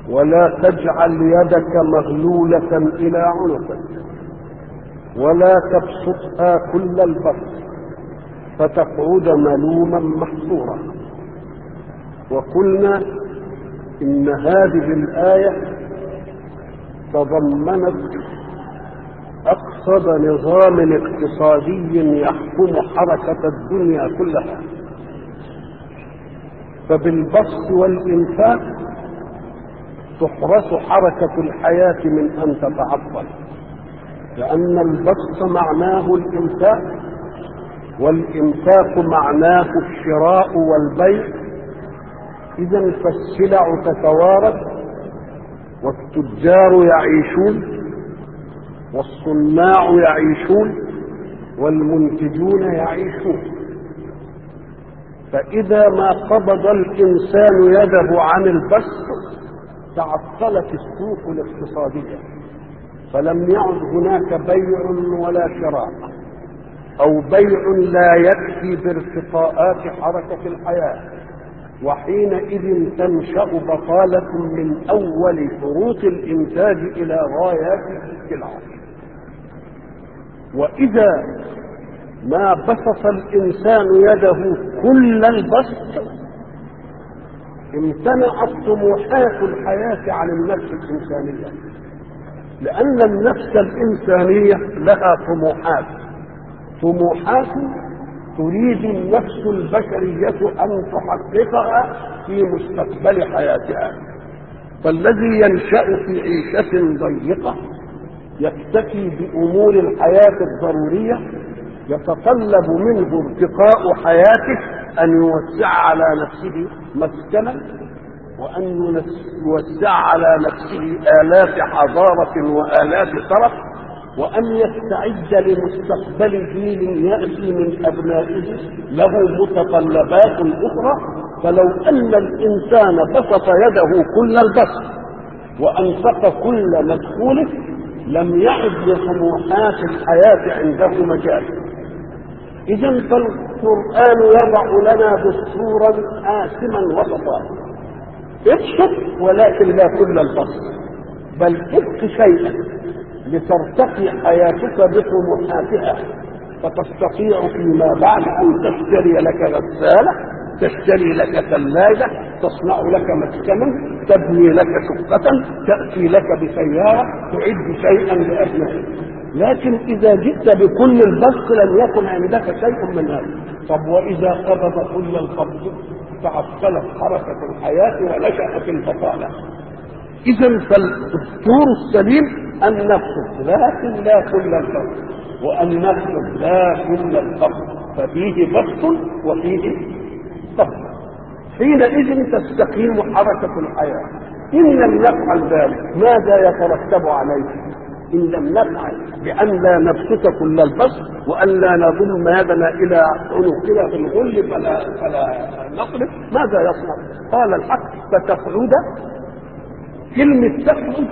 ولا تجعل يدك مغلولة إلى عنقك ولا تبسطها كل البسط فتقعد ملوما محصورا وقلنا إن هذه الآية تضمنت أقصد نظام اقتصادي يحكم حركة الدنيا كلها فبالبسط والإنفاق تحرس حركة الحياة من أن تتعطل لأن البسط معناه الإنفاق والإنفاق معناه الشراء والبيع إذا فالسلع تتوارد والتجار يعيشون والصناع يعيشون والمنتجون يعيشون فإذا ما قبض الإنسان يده عن البسط تعطلت السوق الاقتصادية فلم يعد هناك بيع ولا شراء أو بيع لا يكفي بارتقاءات حركة الحياة وحينئذ تنشأ بطالة من أول شروط الإنتاج إلى غايات السلعة وإذا ما بسط الإنسان يده كل البسط امتنعت طموحات الحياة عن النفس الإنسانية لأن النفس الإنسانية لها طموحات طموحات تريد النفس البشرية أن تحققها في مستقبل حياتها فالذي ينشأ في عيشة ضيقة يكتفي بأمور الحياة الضرورية يتطلب منه ارتقاء حياته أن يوسع على نفسه مسكنا وأن يوسع على نفسه آلاف حضارة وآلاف طرف وأن يستعد لمستقبل جيل يأتي من أبنائه له متطلبات أخرى فلو أن الإنسان بسط يده كل البسط وأنفق كل مدخوله لم يعد لطموحات الحياة عنده مجال إذا فالقرآن يضع لنا دستورا آسما وسطا ابسط ولكن لا كل البسط بل ابق شيئا لترتقي حياتك بطموحاتها فتستطيع فيما بعد ان تشتري لك غساله تشتري لك ثلاجه تصنع لك مسكنا تبني لك شقه تاتي لك بسياره تعد شيئا لابنائك لكن اذا جئت بكل البسط لم يكن عندك شيء من هذا طب واذا قبض كل القبض تعطلت حركه الحياه ونشات البطاله اذا فالدستور السليم ان نفسد لكن لا كل الفرد وان نفسد لا كل الفرد ففيه بسط وفيه بسط حينئذ تستقيم حركة الحياة إن لم نفعل ذلك ماذا يترتب عليه إن لم نفعل بأن لا نبسط كل البسط وأن لا نضم يدنا إلى عنقنا في الغل فلا فلا نقلب ماذا يصنع؟ قال الحق فتقعد كلمة تقعد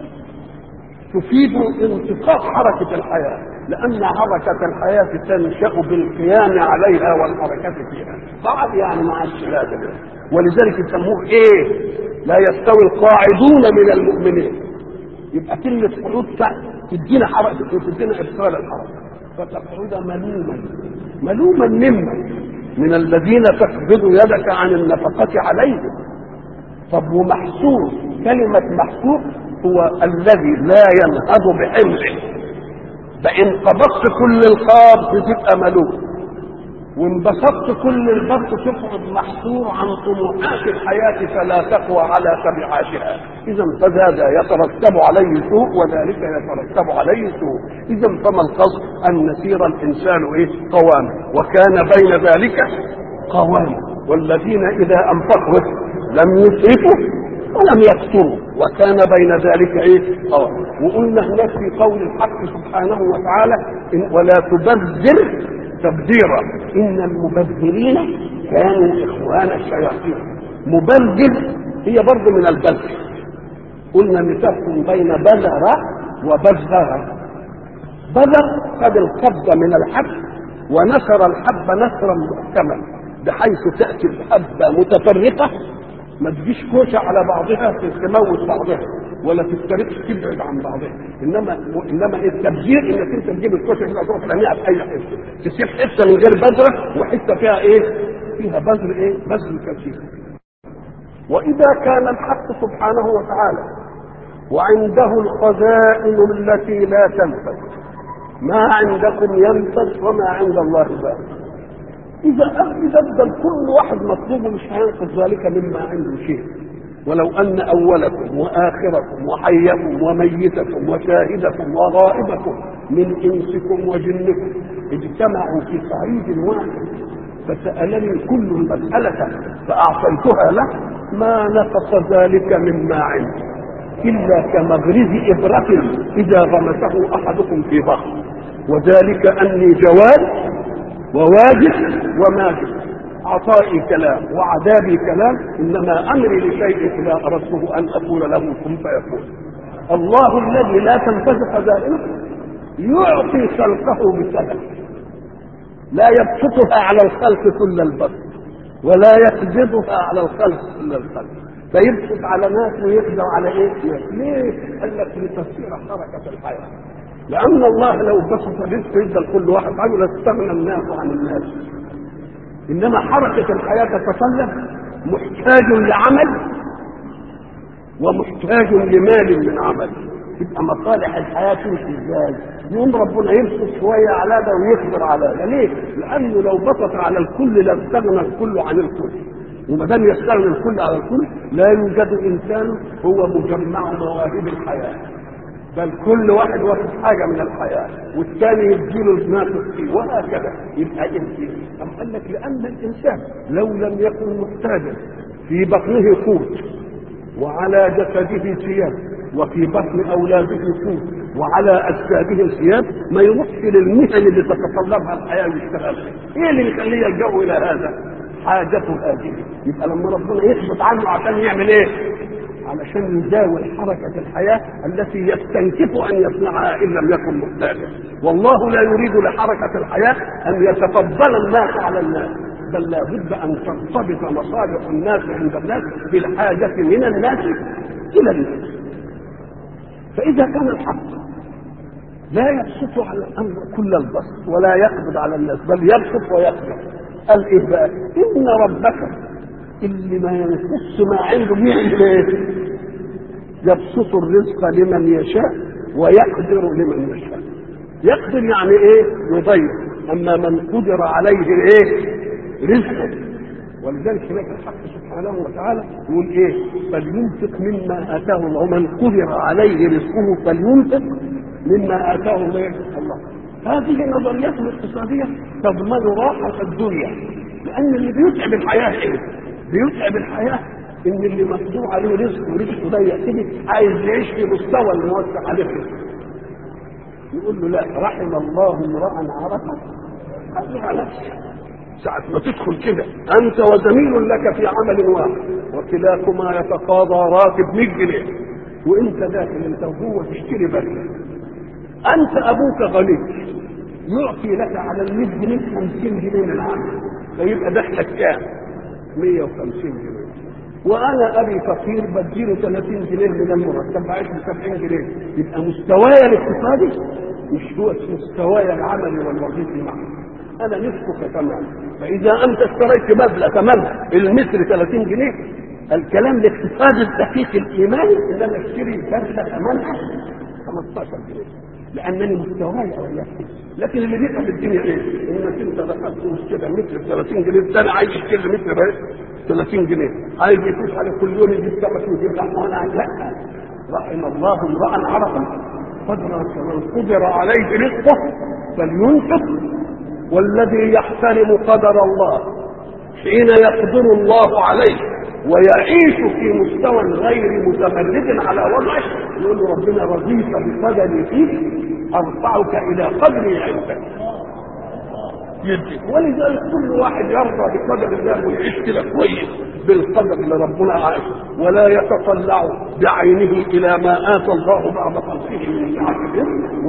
تفيد انتقاص حركة الحياة لأن حركة الحياة تنشأ بالقيام عليها والحركة فيها بعد يعني مع الشهادة ولذلك يسموه إيه لا يستوي القاعدون من المؤمنين يبقى كلمة قعود تدينا حركة وتدينا إبطال الحركة فتقعد ملوما ملوما ممن من الذين تقبض يدك عن النفقة عليهم طب ومحسور كلمة محسور هو الذي لا ينهض بحمله فإن قبضت كل القابض تبقى ملوك وان بسطت كل البسط تقعد محصور عن طموحات الحياة فلا تقوى على تبعاتها إذا فهذا يترتب عليه سوء وذلك يترتب عليه سوء إذا فما القصد أن يسير الإنسان إيه قواما وكان بين ذلك قواما والذين إذا أنفقوا لم يسرفوا ولم يقتروا وكان بين ذلك ايه اه وقلنا هناك في قول الحق سبحانه وتعالى إن ولا تبذر تبذيرا ان المبذرين كانوا اخوان الشياطين مبذر هي برضه من البذر قلنا ان بين بذر وبذر بذر خد القبضه من الحب ونشر الحب نشرا محكما بحيث تاتي الحبه متفرقه ما تجيش كوشه على بعضها تموت بعضها ولا تفترقش تبعد عن بعضها انما انما التبذير انك انت تجيب الكوشه كده تروح ترميها في اي حته تسيب حته من غير بذره وحته فيها ايه؟ فيها بذر ايه؟ بذر كثير واذا كان الحق سبحانه وتعالى وعنده الخزائن التي لا تنفذ ما عندكم ينفذ وما عند الله باق اذا اذا بدل كل واحد مطلوب مش هينقذ ذلك مما عنده شيء ولو ان اولكم واخركم وحيكم وميتكم وشاهدكم وغائبكم من انسكم وجنكم اجتمعوا في صعيد واحد فسالني كل مساله فاعطيتها له ما نقص ذلك مما عندي إلا كمغرز إبرة إذا غمسه أحدكم في بحر وذلك أني جواد وواجد وماجد عطائي كلام وعذابي كلام إنما أمري لشيء إذا أردته أن أقول له كن فيكون الله الذي لا تنفذ خزائنه يعطي خلقه بسبب لا يبسطها على الخلق كل البسط ولا يقبضها على الخلق كل الخلق فيبسط على ناس ويقدر على ايه؟ ليه؟ قال لك لتسير حركه الحياه. لان الله لو بسط الرزق يدى لكل واحد حاجه لاستغنى الناس عن الناس. انما حركه الحياه تتطلب محتاج لعمل ومحتاج لمال من عمل. تبقى مصالح الحياه تمشي ازاي؟ يقوم ربنا يبسط شويه على ده ويقدر على ده، ليه؟ لانه لو بسط على الكل لاستغنى الكل عن الكل. وما دام يستغني الكل على الكل لا يوجد انسان هو مجمع مواهب الحياه بل كل واحد واخد حاجه من الحياه والثاني يديله الناقص فيه وهكذا يبقى انسان أم قال لك لان الانسان لو لم يكن محتاجا في بطنه قوت وعلى جسده ثياب وفي بطن اولاده قوت وعلى اجسادهم ثياب ما يروحش للمهن اللي تتطلبها الحياه ويشتغل ايه اللي يخليه يلجأ الى هذا؟ حاجته هذه يبقى لما ربنا يثبت عنه عشان يعمل ايه علشان يزاول حركة الحياة التي يستنكف أن يصنعها إن لم يكن محتاجا والله لا يريد لحركة الحياة أن يتفضل الناس على الناس بل لا بد أن ترتبط مصالح الناس عند الناس بالحاجة من الناس إلى الناس فإذا كان الحق لا يبسط على الأمر كل البسط ولا يقبض على الناس بل يبسط ويقبض قال ايه بقى ان ربك اللي ما ينقص ما عنده بيعمل ايه يبسط الرزق لمن يشاء ويقدر لمن يشاء يقدر يعني ايه يضيق اما من قدر عليه ايه رزقه ولذلك هناك الحق سبحانه وتعالى يقول ايه فلينفق مما اتاه الله من قدر عليه رزقه فلينفق مما اتاه الله الله هذه النظريات الاقتصاديه تضمن راحه الدنيا لان اللي بيتعب الحياه ايه؟ بيتعب الحياه ان اللي مقدور عليه رزق ورزقه ضيق كده عايز يعيش في مستوى الموسع عليه رزق يقول له لا رحم الله امرا عرفه حافظ على نفسك ساعة ما تدخل كده أنت وزميل لك في عمل واحد وكلاكما يتقاضى راتب 100 جنيه وأنت داخل أنت وهو تشتري بدلة أنت أبوك غني يعطي لك على ال 100 جنيه 50 جنيه من العمل فيبقى دخلك كام؟ 150 جنيه وانا ابي فقير بديله 30 جنيه من المرتب بعيش ب 70 جنيه يبقى مستواي الاقتصادي مش هو مستواي العملي والوظيفي معه انا نصفك تمام فاذا انت اشتريت مبلغ ثمنها المتر 30 جنيه الكلام الاقتصادي الدقيق الايماني ان انا اشتري بدله ثمنها 15 جنيه لانني مستواي اولاد لكن اللي بيبقى في الدنيا ايه؟ انك انت دخلت واشتري متر 30 جنيه الثاني عايز يشتري متر بقى 30 جنيه عايز يفوت على كل يوم يجيب سمك ويجيب لحمه وانا لا رحم الله امرا عرفا قدر من قدر عليه رزقه فلينفق والذي يحترم قدر الله حين يقدر الله عليه ويعيش في مستوى غير متمرد على وضعه يقول له ربنا رضيت بقدري فيك ارفعك الى قدري عندك يدي ولذلك كل واحد يرضى بقدر الله ويعيش كده كويس بالقدر اللي ربنا عايشه ولا يتطلع بعينه الى ما اتى الله بعد خلقه من سعته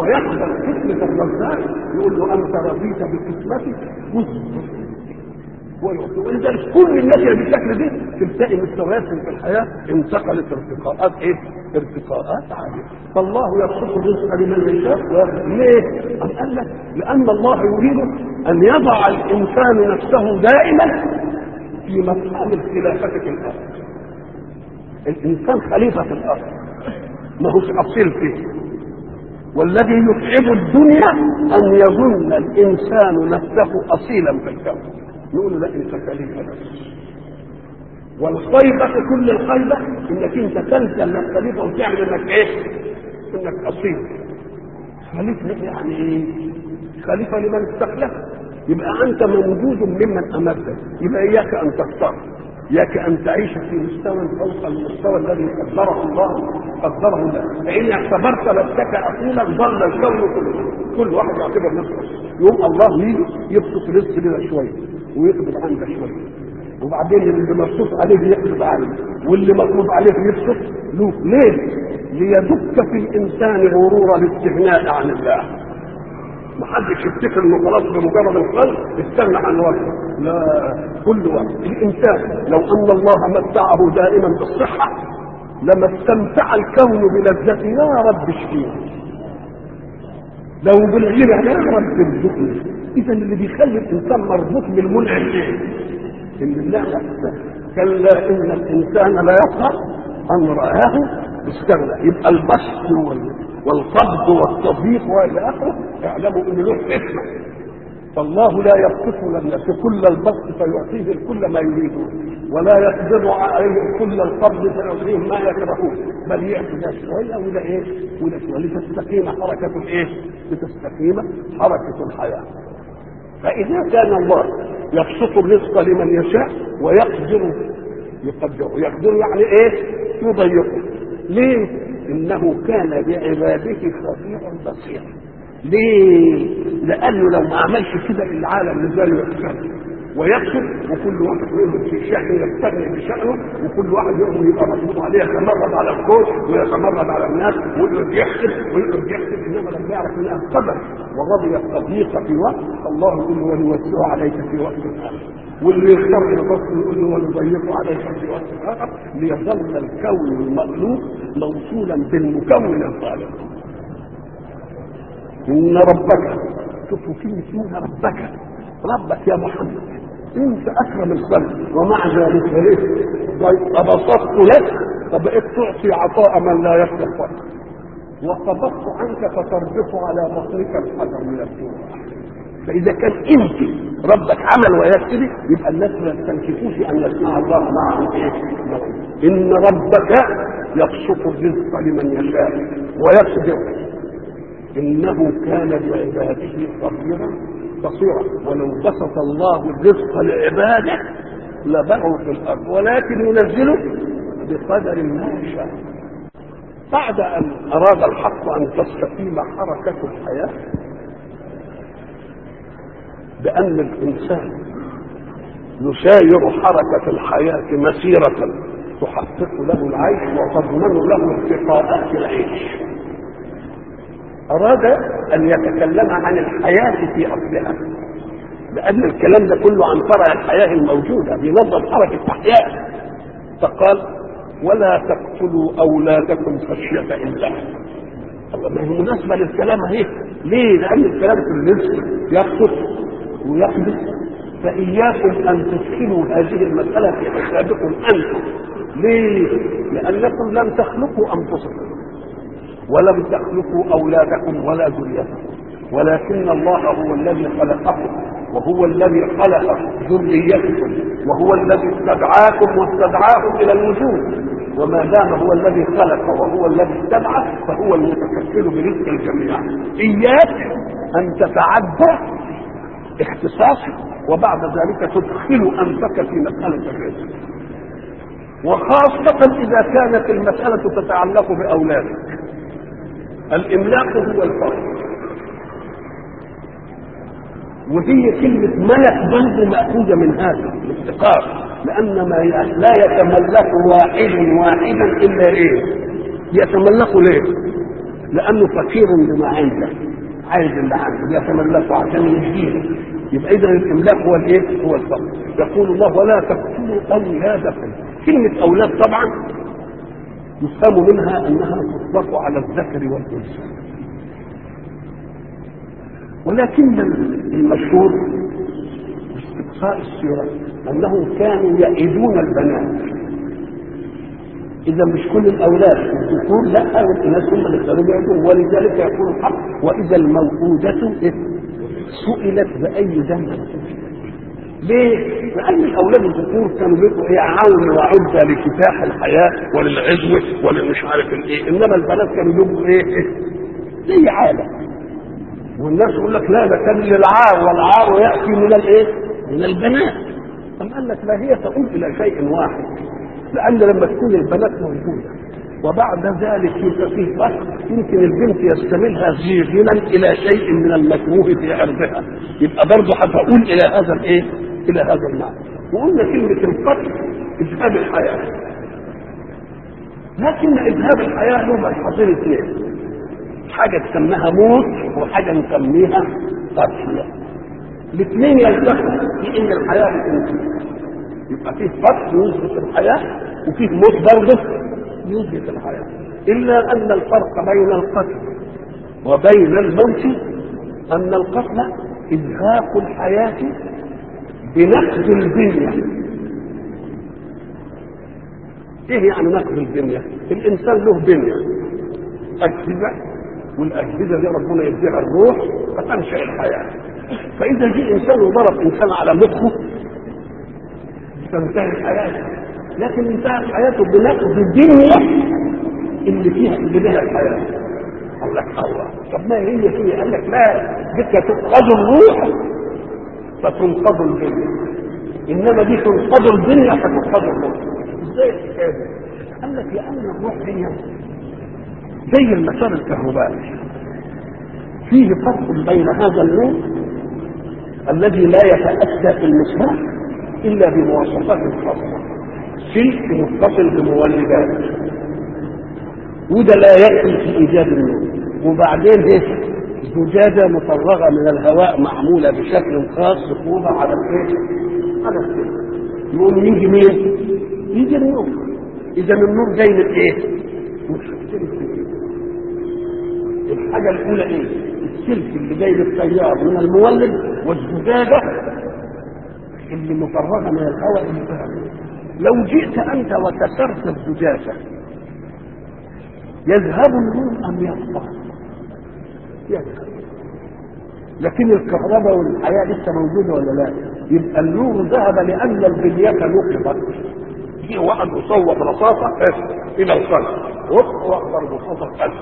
ويقبل قسمة الرزاق يقول له انت رضيت بقسمتي خذ ويعطي ولذلك كل الناس اللي بالشكل دي تلتقي مستوياتهم في الحياه انتقلت ارتقاءات ايه؟ ارتقاءات عاليه فالله يبسط الرزق لمن يشاء ليه؟ أم قال لك لان الله يريد ان يضع الانسان نفسه دائما في مقام الخلافه في الارض الانسان خليفه في الارض ما هوش اصيل فيه والذي يتعب الدنيا ان يظن الانسان نفسه اصيلا في الكون نقول له لا انت خليفه بس والخيبه كل الخيبه انك انت تنسى انك خليفه وتعمل انك ايه؟ انك اصيل خليفه يعني ايه؟ خليفه لمن استخلف يبقى انت موجود ممن امامك يبقى اياك ان تختار اياك ان تعيش في مستوى فوق المستوى الذي قدره الله قدره الله فان اعتبرت نفسك اصيلا ضل الكون كله كل واحد يعتبر نفسه يوم الله يجي يبسط رزق لنا شويه ويقبض عنك شويه وبعدين اللي مبسوط عليه يقبض عنه واللي مطلوب عليه يبسط له ليه؟ ليدك في الانسان غرور الاستغناء عن الله ما حدش يفتكر انه خلاص بمجرد الخلق استغنى عن وجهه لا كل وقت الانسان لو ان الله متعه دائما بالصحه لما استمتع الكون بلذته يا رب اشفيني لو بالغنى يا رب ارزقني اذا اللي بيخلي الانسان مربوط بالمنعم ايه؟ ان الله كلا ان الانسان لا يفقه ان رآه استغنى يبقى البسط وال والقبض والتضييق والى اخره اعلموا ان له حكمه فالله لا يبسط للناس كل البسط فيعطيه الكل ما يريدون ولا يقدر عليه كل القبض فيعطيه ما يكرهون بل يعطي ده شويه ولا ايه ولا شويه لتستقيم حركه الايه؟ لتستقيم حركه الحياه فاذا كان الله يبسط الرزق لمن يشاء ويقدر يقدره يقدر يعني ايه؟ يضيقه ليه؟ انه كان بعباده خبيرا بصيرا ليه لانه لو ما عملش كده العالم لازال يحسن ويكسب وكل واحد يؤمن في شأنه يستغني بشأنه وكل واحد يؤمن يبقى مطلوب عليه يتمرد على الكون ويتمرد على الناس ويقعد يحسب ويقعد يحسب انما لما يعرف انها قدر ورضي التضييق في وقت الله يقول له ونوسعه عليك في وقت اخر واللي يختار الفصل يقول له ونضيقه عليك في وقت اخر ليظل الكون المخلوق موصولا بالمكون الخالق ان ربك شوفوا كلمه اسمها ربك ربك يا محمد انت اكرم الخلق ومع ذلك ليه فبسطت لك فبقيت تعطي عطاء من لا يستحق وقبضت عنك فتربط على بصرك الحجر من الجوع فاذا كان انت ربك عمل ويكتب يبقى الناس ما يستنكفوش ان يسمع الله معهم ايه ان ربك يبسط الرزق لمن يشاء ويقدر انه كان بعباده خبيرا بصيرا ولو بسط الله الرزق لعباده لبغوا في الارض ولكن ينزله بقدر ما يشاء بعد ان اراد الحق ان تستقيم حركه الحياه بان الانسان يساير حركه الحياه مسيره تحقق له العيش وتضمن له ارتقاءات العيش أراد أن يتكلم عن الحياة في أصلها لأن الكلام ده كله عن فرع الحياة الموجودة بينظم حركة أحياء فقال ولا تقتلوا أولادكم خشية إملاق ما هي مناسبة للكلام اهي ليه؟ لأن الكلام في الرزق يخطف ويحدث فإياكم أن تدخلوا هذه المسألة في حسابكم أنتم ليه؟ لأنكم لم تخلقوا أنفسكم ولم تخلقوا اولادكم ولا ذريتكم ولكن الله هو الذي خلقكم وهو الذي خلق ذريتكم وهو الذي استدعاكم واستدعاكم الى الوجود وما دام هو الذي خلق وهو الذي استدعى فهو المتكفل برزق الجميع اياك ان تتعدى اختصاصك وبعد ذلك تدخل انفك في مساله الرزق وخاصة إذا كانت المسألة تتعلق بأولادك الإملاق هو الفقر وهي كلمة ملك برضه مأخوذة من هذا الافتقار لأن ما لا يتملك واحد واحدا إلا إيه؟ يتملكه ليه؟ لأنه فقير بما عنده عايز اللي عنده يتملكه عشان يجيبه يبقى اذا الاملاك هو الايه؟ هو الفقر يقول الله ولا تقتلوا اولادكم كلمه اولاد طبعا يفهم منها انها تطلق على الذكر والانثى ولكن المشهور باستقصاء السيره انهم كانوا يئدون البنات اذا مش كل الاولاد الذكور لا الناس هم اللي كانوا يئدون ولذلك يقول الحق واذا الموءودة سئلت باي ذنب ليه؟ لأن الأولاد الذكور كانوا بيبقوا إيه عون وعدة لكفاح الحياة وللعزوة ولمش عارف الإيه، إنما البنات كانوا بيبقوا إيه؟ زي عالة. والناس يقول لك لا ده كان للعار والعار يأتي من الإيه؟ من البنات. أم قال لك لا هي تقول إلى شيء واحد. لأن لما تكون البنات موجودة وبعد ذلك يبقى فيه فرق يمكن البنت يستملها زيغنا الى شيء من المكروه في عرضها يبقى برضه هتقول الى هذا الايه؟ الى هذا المعنى وقلنا كلمه القتل اذهاب الحياه لكن اذهاب الحياه له ملحظين اثنين حاجه تسميها موت وحاجه نسميها قتل الاثنين يلتقوا في ان الحياه بتنتهي يبقى فيه قتل يثبت الحياه وفيه موت برضه يثبت الحياة إلا أن الفرق بين القتل وبين الموت أن القتل إزهاق الحياة بنقد البنية إيه يعني نقد البنية؟ الإنسان له بنية أجهزة والأجهزة دي ربنا يديها الروح فتنشأ الحياة فإذا جه إنسان وضرب إنسان على مخه تنتهي الحياة لكن انتهت حياته بنقد الدنيا اللي فيها اللي بها الحياه قال لك الله طب ما هي فيها قال لك لا ديك تنقض الروح فتنقض الدنيا انما دي تنقض الدنيا فتنقض الروح ازاي الحكايه دي؟ قال لك لان الروح هي زي المسار الكهربائي فيه فرق بين هذا النور الذي لا يتأتى في المصباح إلا بمواصفات خاصة سلك متصل بمولدات وده لا يكفي في ايجاد النور وبعدين ايه زجاجة مفرغة من الهواء معمولة بشكل خاص طوبة على الايه؟ على السلك يقوم يجي مين؟ يجي النور إذا النور جاي من ايه؟ مش الحاجة الأولى ايه؟ السلك اللي جاي للتيار من المولد والزجاجة اللي مفرغة من الهواء اللي فيها لو جئت انت وكسرت الزجاجه يذهب النور ام يبقى يذهب لكن الكهرباء والحياه لسه موجوده ولا لا يبقى النور ذهب لان البنيه نقضت في واحد مصوب رصاصه الى القلب واخبر رصاصه القلب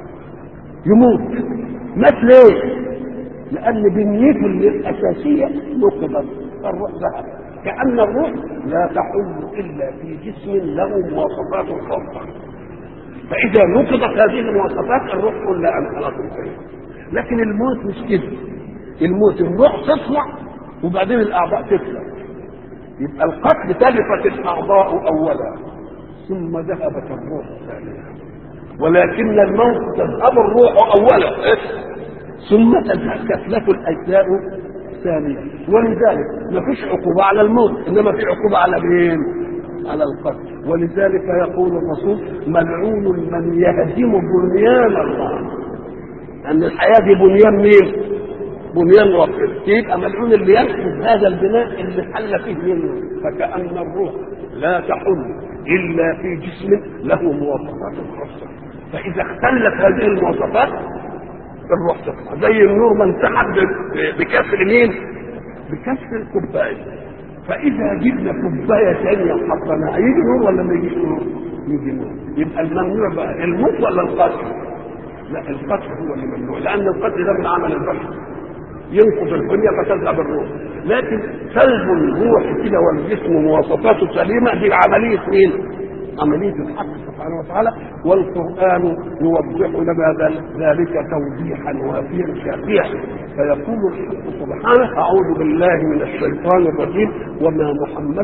يموت مات ليه؟ لان بنيته الاساسيه نقضت الروح ذهب كأن الروح لا تحل إلا في جسم له مواصفات خاصة فإذا نقضت هذه المواصفات الروح تقول لا أنا خلاص انتهيت لكن الموت مش كده الموت الروح تطلع وبعدين الأعضاء تطلع يبقى القتل تلفت الأعضاء أولا ثم ذهبت الروح ثانيا ولكن الموت تذهب الروح أولا ثم تتلف الأجزاء ثانيا ولذلك ما فيش عقوبة على الموت إنما في عقوبة على مين؟ على القتل ولذلك يقول الرسول ملعون من يهدم بنيان الله أن الحياة دي بنيان مين؟ بنيان ربنا يبقى ملعون اللي ينقذ هذا البناء اللي حل فيه منه فكأن الروح لا تحل إلا في جسم له مواصفات خاصة فإذا اختلت هذه المواصفات الروح تطلع زي النور ما انسحب بكسر مين؟ بكسر الكوبايه فاذا جبنا كوبايه ثانيه وحطيناها يجي نور ولا ما يجيش نور؟ يجي نور يبقى الممنوع بقى الموت ولا القتل؟ لا القتل هو اللي ممنوع لان القتل ده من عمل البشر ينقض الدنيا فتذهب الروح لكن سلب الروح كده والجسم مواصفاته سليمه دي عمليه مين؟ عملية الحق سبحانه وتعالى والقرآن يوضح لنا ذلك توضيحا وافيا شافيا فيقول الحق سبحانه أعوذ بالله من الشيطان الرجيم وما محمد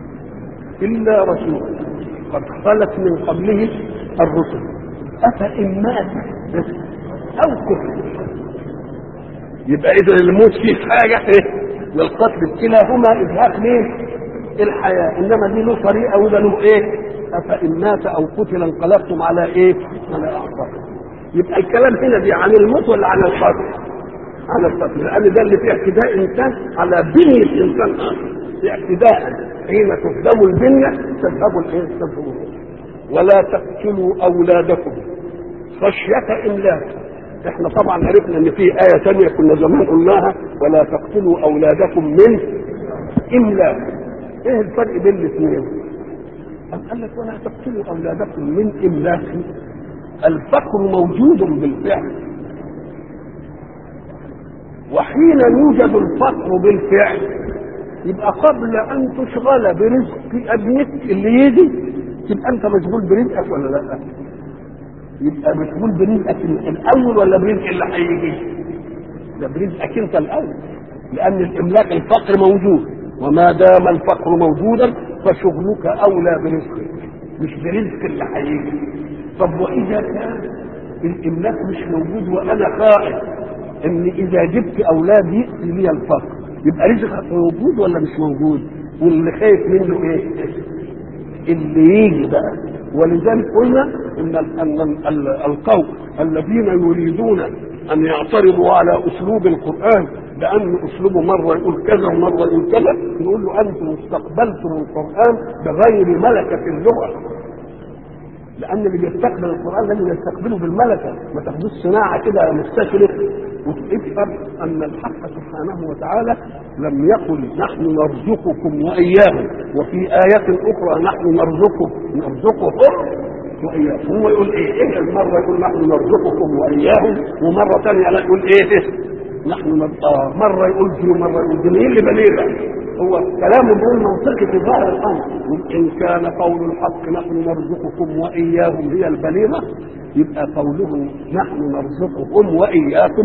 إلا رسول قد خلت من قبله الرسل أفإن مات أو كفر يبقى اذا الموت فيه حاجه ايه والقتل كلاهما ازهاق مين الحياه انما دي له طريقه وده له ايه افان مات او قتل انقلبتم على ايه على اعصابكم يبقى الكلام هنا دي عن الموت ولا عن القتل على القتل لان ده اللي فيه اعتداء انسان على بنيه انسان اخر اعتداء حين تهدم البنيه تذهب الايه تذهب ولا تقتلوا اولادكم خشيه املاك احنا طبعا عرفنا ان في ايه ثانيه كنا زمان قلناها ولا تقتلوا اولادكم من املاك ايه الفرق بين الاثنين أم قال لك ولا تقتلوا اولادكم من املاك الفقر موجود بالفعل وحين يوجد الفقر بالفعل يبقى قبل ان تشغل برزق ابنك اللي يجي تبقى انت مشغول برزقك ولا لا يبقى مشغول برزقك الاول ولا برزق اللي هيجي ده برزقك انت الاول لان الاملاك الفقر موجود وما دام الفقر موجودا فشغلك اولى برزقك مش برزق اللي هيجي طب واذا كان الاملاك مش موجود وانا خائف ان اذا جبت اولاد ياتي لي الفقر يبقى رزقك موجود ولا مش موجود واللي خايف منه ايه اللي يجي بقى ولذلك قلنا ان ان القوم الذين يريدون ان يعترضوا على اسلوب القران لان اسلوبه مره يقول كذا ومره يقول كذا نقول له انتم استقبلتم القران بغير ملكه اللغه لان اللي بيستقبل القران لازم يستقبله بالملكه ما تاخدوش صناعه كده مستشرق وتفهم ان الحق سبحانه وتعالى لم يقل نحن نرزقكم واياهم وفي ايات اخرى نحن نرزقكم نرزقهم واياهم هو يقول ايه ايه مره يقول نحن نرزقكم واياهم ومره ثانيه لا يقول ايه نحن نبقى مرة يقول دي ومرة يقول دي مين اللي بليغة هو كلامه بيقول منطقي في ظاهر الأمر إن كان قول الحق نحن نرزقكم وإياهم هي البليغة يبقى قوله نحن نرزقكم وإياكم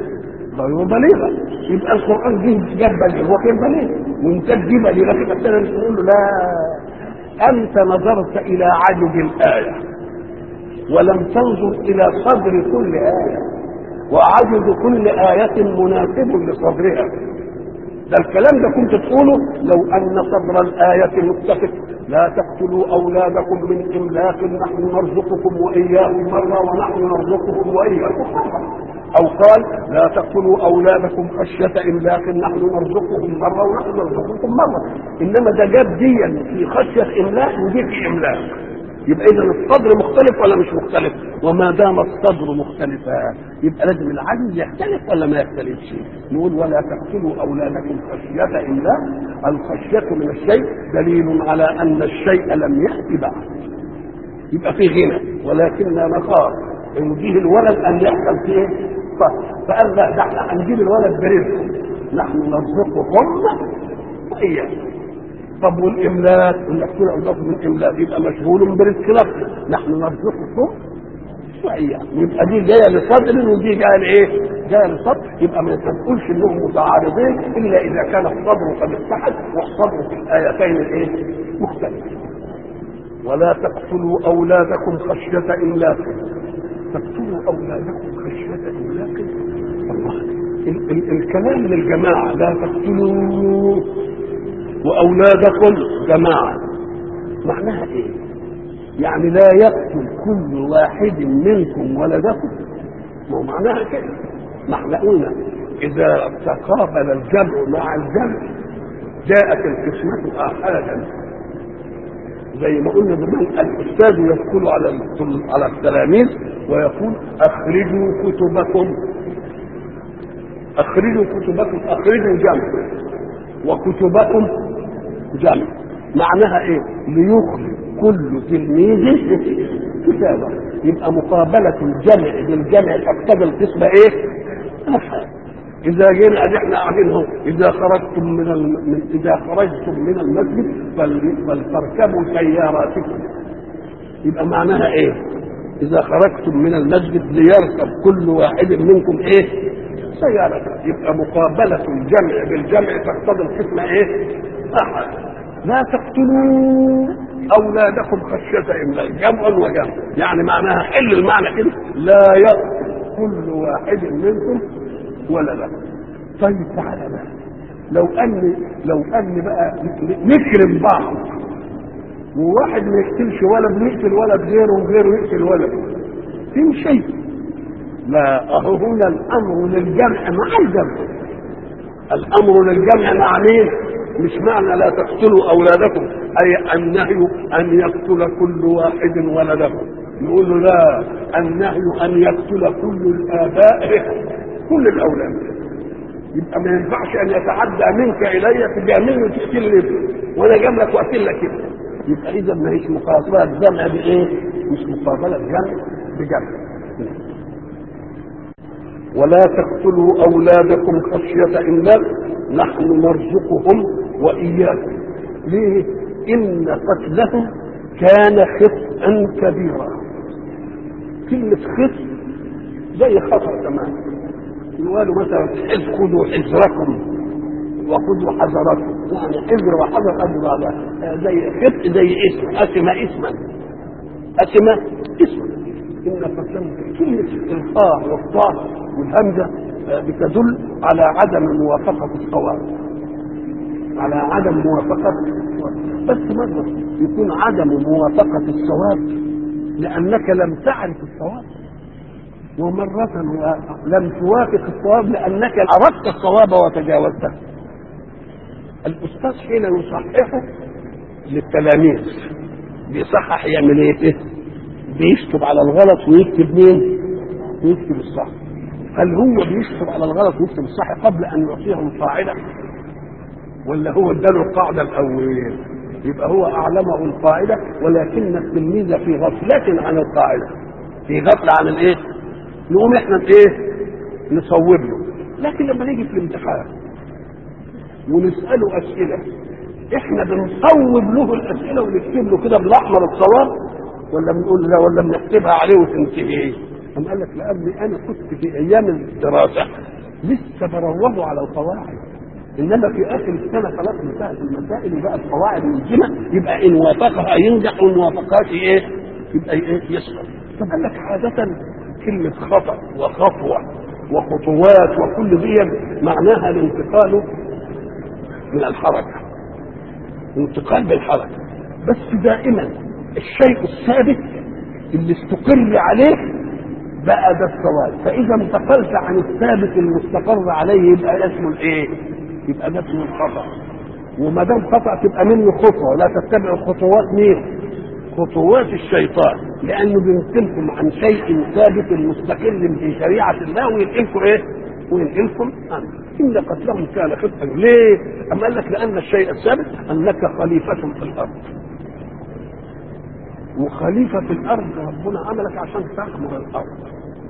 غير بليغة يبقى القرآن جه جاب بليغ وكان بليغ وإن كان دي بليغة تبقى الثانية تقول له لا أنت نظرت إلى عدد الآية ولم تنظر إلى صدر كل آية وعدد كل آية مناسب لصدرها ده الكلام ده كنت تقوله لو أن صدر الآية متفق لا تقتلوا أولادكم من إملاق نحن نرزقكم وإياهم مرة ونحن نرزقكم وإياكم مرة أو قال لا تقتلوا أولادكم خشية إملاق نحن نرزقهم مرة ونحن نرزقكم مرة إنما ده جاب ديا في خشية إملاق ودي في إملاق يبقى اذا الصدر مختلف ولا مش مختلف وما دام الصدر مختلفا يبقى لازم العدل يختلف ولا ما يختلفش نقول ولا تقتلوا اولادكم خشيه املاق الخشيه من الشيء دليل على ان الشيء لم ياتي بعد يبقى في غنى ولكننا نخاف ان جه الولد ان يحصل فيه فقال لا ده احنا هنجيب الولد برزق نحن نرزقكم واياكم طب والاملاك انك تقول اولادكم من املاك يبقى مشغول برزق نفسه نحن نرزقكم واياكم يبقى دي جايه لصدر ودي جايه لايه؟ جايه لصدر يبقى ما تقولش انهم متعارضين الا اذا كان الصدر قد اتحد والصدر في الايتين الايه؟ مختلف ولا تقتلوا اولادكم خشيه املاك تقتلوا اولادكم خشيه املاك الله ال- ال- الكلام للجماعه لا تقتلوا واولادكم جماعه معناها ايه يعني لا يقتل كل واحد منكم ولدكم ما هو معناها كده معنى قلنا اذا تقابل الجمع مع الجمع جاءت القسمة آحادا زي ما قلنا زمان الاستاذ يدخل على على التلاميذ ويقول اخرجوا كتبكم اخرجوا كتبكم اخرجوا جمع وكتبكم جمع معناها ايه ليخرج كل تلميذ كتابه يبقى مقابلة الجمع بالجمع تقتضي القسمة ايه؟ أحد إذا جينا أدي احنا قاعدين اهو إذا خرجتم من, الم... من إذا خرجتم من المسجد فل... فلتركبوا سياراتكم يبقى معناها إيه؟ إذا خرجتم من المسجد ليركب كل واحد منكم إيه؟ سيارته يبقى مقابلة الجمع بالجمع تقتضي القسمة إيه؟ أحد لا تقتلوا أولادكم خشية إملاق جمع وجمع يعني معناها حل المعنى كده لا يقتل كل واحد منكم ولدا طيب تعالى بقى لو ان لو ان بقى نكرم بعض وواحد ما يقتلش ولد ويقتل ولد غيره وغيره يقتل ولد تمشي لا اهو هنا الامر للجمع مع الجمع الامر للجمع مع مين مش معنى لا تقتلوا اولادكم اي النهي ان يقتل كل واحد ولده نقول له لا النهي ان يقتل كل الاباء كل الاولاد يبقى ما ينفعش ان يتعدى منك الي تجاملني وتقتلني وانا جاملك واقتل لك كده يبقى اذا ما هيش مقابله جمع بايه؟ مش مقابله جمع بجمع ولا تقتلوا اولادكم خشيه املاق نحن نرزقهم واياكم ليه؟ ان قتلهم كان خطئا كبيرا كلمه خطء زي خطا تمام يقولوا مثلا خذوا حذركم وخذوا حذركم يعني حذر وحذر ادي بعضها زي خط زي اسم اسم اسما اسم اسما ان قسم كلمه الخاء والطاء والهمزه بتدل على عدم موافقه الصواب على عدم موافقه بس مره يكون عدم موافقه الصواب لانك لم تعرف الصواب ومرة لم توافق الصواب لأنك عرفت الصواب وتجاوزته الأستاذ حين يصححه للتلاميذ بيصحح يعمل ايه؟ بيكتب على الغلط ويكتب مين؟ ويكتب الصح هل هو بيكتب على الغلط ويكتب الصح قبل أن يعطيهم القاعدة؟ ولا هو اداله القاعدة الأولية؟ يبقى هو أعلمه القاعدة ولكن التلميذ في غفلة عن القاعدة في غفلة عن الايه؟ نقوم احنا ايه نصوب له لكن لما نيجي في الامتحان ونساله اسئله احنا بنصوب له الاسئله ونكتب له كده بالاحمر الصواب ولا بنقول لا ولا بنكتبها عليه وتنتهي قام قال لك لاني انا كنت في ايام الدراسه لسه بروضه على القواعد انما في اخر السنه خلاص انتهت المسائل وبقى القواعد ملزمه يبقى ان وافقها ينجح وان وافقهاش ايه يبقى ايه يسقط فقال لك عاده كلمة خطأ وخطوة وخطوات وكل دي معناها الانتقال من الحركة انتقال بالحركة بس دائما الشيء الثابت اللي استقر عليه بقى ده الصواب فإذا انتقلت عن الثابت المستقر عليه يبقى اسمه الايه؟ يبقى ده اسمه الخطأ وما دام خطأ تبقى منه خطوة لا تتبع خطوات مين؟ خطوات الشيطان لانه بينقلكم عن شيء ثابت مستقل في شريعه الله وينقلكم ايه؟ وينقلكم عنه ان قتلهم كان خطا ليه؟ أم قال لك لان الشيء الثابت انك خليفه في الارض وخليفه في الارض ربنا عملك عشان تحمل الارض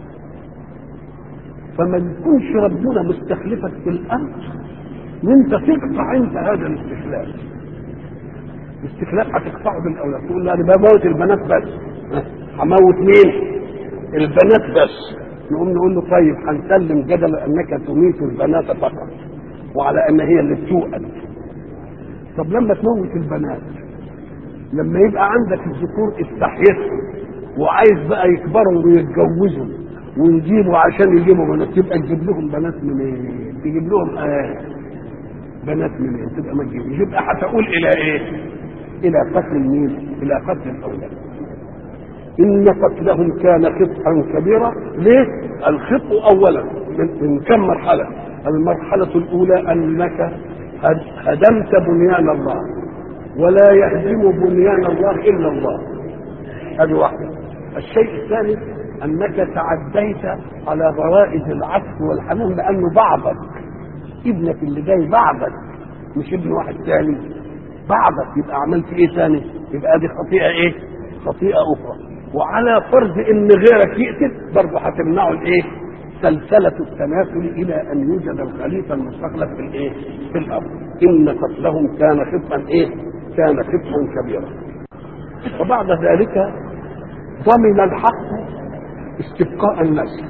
فما يكونش ربنا مستخلفك في الارض وانت تقطع انت هذا الاستخلاف الاستخلاف هتقطعه بالاولاد تقول له انا بموت البنات بس هموت مين؟ البنات بس نقوم نقول له طيب هنسلم جدل انك تميت البنات فقط وعلى ان هي اللي بتوأد طب لما تموت البنات لما يبقى عندك الذكور استحيتهم وعايز بقى يكبروا ويتجوزوا ونجيبوا عشان يجيبوا بنات تبقى تجيب لهم بنات منين؟ تجيب لهم آه بنات منين؟ تبقى ما تجيبش يبقى هتقول الى ايه؟ الى قتل مين؟ الى قتل الاولاد. ان قتلهم كان خطئا كبيرا، ليه؟ الخطء اولا من, من كم مرحله؟ المرحله الاولى انك هدمت بنيان الله ولا يهدم بنيان الله الا الله. هذه واحده. الشيء الثاني انك تعديت على غرائز العطف والحنان لانه بعضك ابنك اللي جاي بعضك مش ابن واحد ثاني بعضك يبقى عملت ايه ثاني يبقى دي خطيئه ايه خطيئه اخرى وعلى فرض ان غيرك يقتل برضه هتمنعه الايه سلسلة التناسل إلى أن يوجد الخليفة المستخلف في الإيه؟ في الأرض. إن قتلهم كان خطأ إيه؟ كان خطأ كبيرا. وبعد ذلك ضمن الحق استبقاء النسل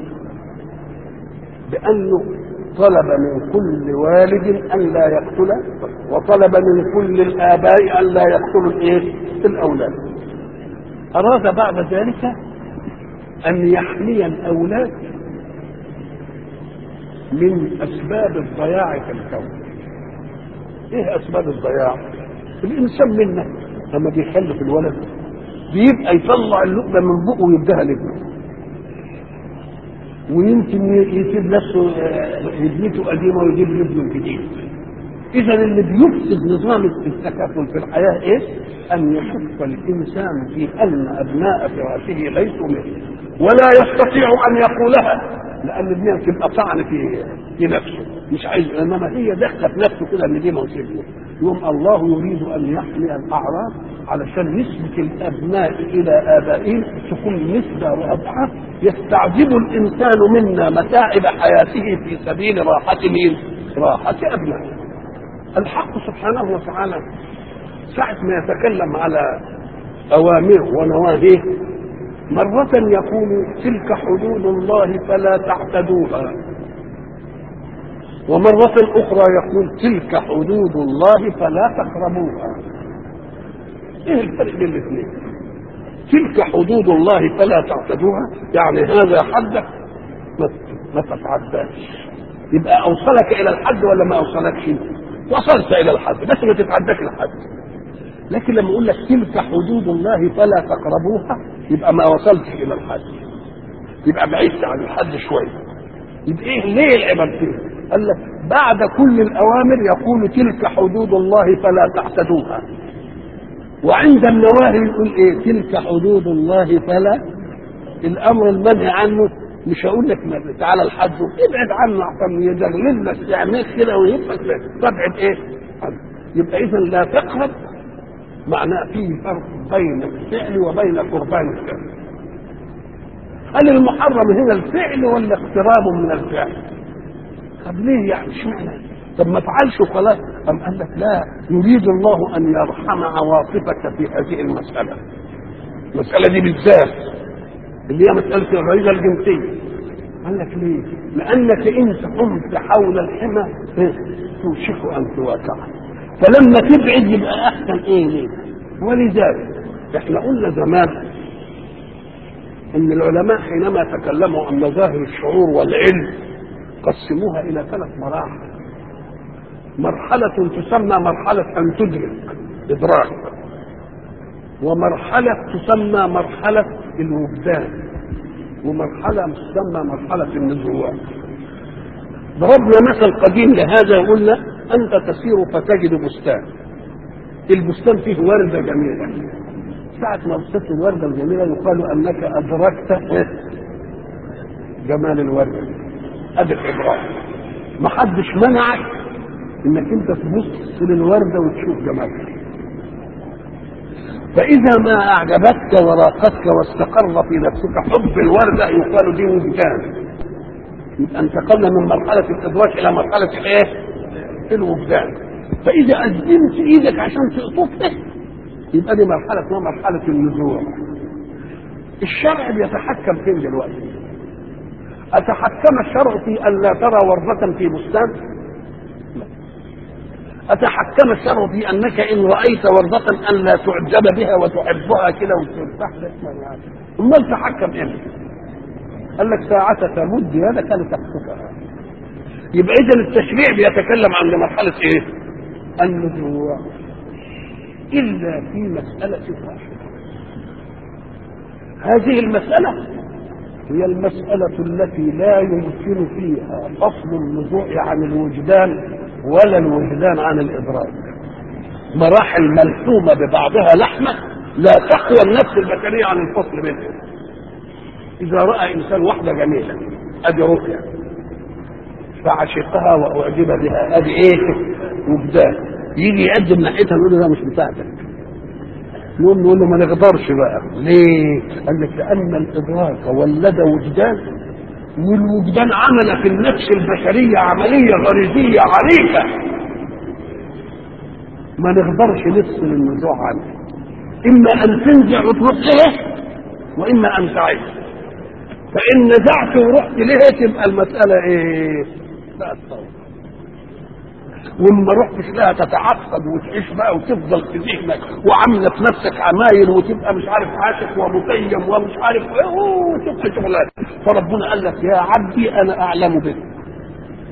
بأنه طلب من كل والد ان لا يقتل وطلب من كل الاباء ان لا يقتلوا الايه؟ الاولاد. اراد بعد ذلك ان يحمي الاولاد من اسباب الضياع في الكون ايه اسباب الضياع الانسان منا لما بيخلف الولد بيبقى يطلع اللقمه من بقه ويديها لابنه ويمكن يسيب نفسه ابنته قديمه ويجيب ابنه جديد اذا اللي بيفسد نظام التكافل في الحياه ايه ان يشك الانسان في ان ابناء فراشه ليسوا منه ولا يستطيع ان يقولها لان ابنها تبقى طعن في في نفسه مش عايز انما هي داخله في نفسه كده ان دي موسمه يوم الله يريد ان يحمي الاعراض علشان نسبه الابناء الى ابائهم تكون نسبه واضحه يستعجب الانسان منا متاعب حياته في سبيل راحه مين؟ راحه ابنائه الحق سبحانه وتعالى ساعة ما يتكلم على أوامره ونواهيه مرة يقول تلك حدود الله فلا تعتدوها ومرة أخرى يقول تلك حدود الله فلا تقربوها إيه الفرق بين الاثنين تلك حدود الله فلا تعتدوها يعني هذا حدك ما ما تتعداش يبقى أوصلك إلى الحد ولا ما أوصلكش وصلت إلى الحد بس ما تتعداش الحد لكن لما يقول لك تلك حدود الله فلا تقربوها يبقى ما وصلتش الى الحد يبقى بعدت عن الحد شويه يبقى ايه ليه العبادتين قال لك بعد كل الاوامر يقول تلك حدود الله فلا تعتدوها وعند النواهي يقول ايه تلك حدود الله فلا الامر المنهي عنه مش هقول لك تعالى الحد ابعد عنه عشان يدغلل لك استعمال كده ويبقى تبعد ايه عنه. يبقى اذا لا تقرب معناه فيه فرق بين الفعل وبين قربان الفعل هل المحرم هنا الفعل ولا اقتراب من الفعل طب ليه يعني اشمعنى طب ما افعلش وخلاص ام قال لك لا يريد الله ان يرحم عواطفك في هذه المساله المساله دي بالذات اللي هي مساله الغريزه الجنسيه قال لك ليه لانك ان قمت حول الحمى توشك ان تواقعه فلما تبعد يبقى احسن ايه ليه ولذلك احنا قلنا زمان ان العلماء حينما تكلموا عن مظاهر الشعور والعلم قسموها الى ثلاث مراحل مرحلة تسمى مرحلة أن تدرك إدراك ومرحلة تسمى مرحلة الوجدان ومرحلة تسمى مرحلة النزوات ضربنا مثل قديم لهذا وقلنا أنت تسير فتجد بستان البستان فيه وردة جميلة ساعة ما بصيت الوردة الجميلة يقال أنك أدركت جمال الوردة أدي الإدراك ما حدش منعك إنك أنت تبص للوردة وتشوف جمالها فإذا ما أعجبتك وراقتك واستقر في نفسك حب الوردة يقال دي وجدان يبقى انتقلنا من مرحلة الإدراك إلى مرحلة الإيه؟ الوجدان فإذا قدمت إيدك عشان تقطفها يبقى دي مرحلة اسمها مرحلة النزوع الشرع بيتحكم فين دلوقتي؟ أتحكم الشرع في أن لا ترى وردة في بستان؟ لا. أتحكم الشرع في أنك إن رأيت وردة أن لا تعجب بها وتحبها كده وترتاح لك أمال تحكم إمتى؟ قال لك ساعة تمد يدك لتحققها يبقى إذا التشريع بيتكلم عن مرحلة إيه؟ النزوع إلا في مسألة واحدة هذه المسألة هي المسألة التي لا يمكن فيها فصل النزوع عن الوجدان ولا الوجدان عن الإدراك مراحل ملحومة ببعضها لحمة لا تقوى النفس البشرية عن الفصل بينهم إذا رأى إنسان واحدة جميلة أدي رؤيا فعشقها وأعجب بها أدي إيه وجدان يجي يقدم ناحيتها نقول له ده مش بتاعتك نقول نقول له ما نقدرش بقى ليه؟ قال لك لأن الإدراك ولد وجدان والوجدان عمل في النفس البشرية عملية غريزية عنيفة ما نقدرش نفصل النزوع عنه إما أن تنزع وتروح إليه وإما أن تعيش فإن نزعت ورحت ليه تبقى المسألة إيه؟ لا تطور وما رحتش لها تتعقد وتعيش بقى وتفضل في ذهنك وعامله في نفسك عمايل وتبقى مش عارف عاشق ومتيم ومش عارف ايه وتبقى شغلانه فربنا قال لك يا عبدي انا اعلم بك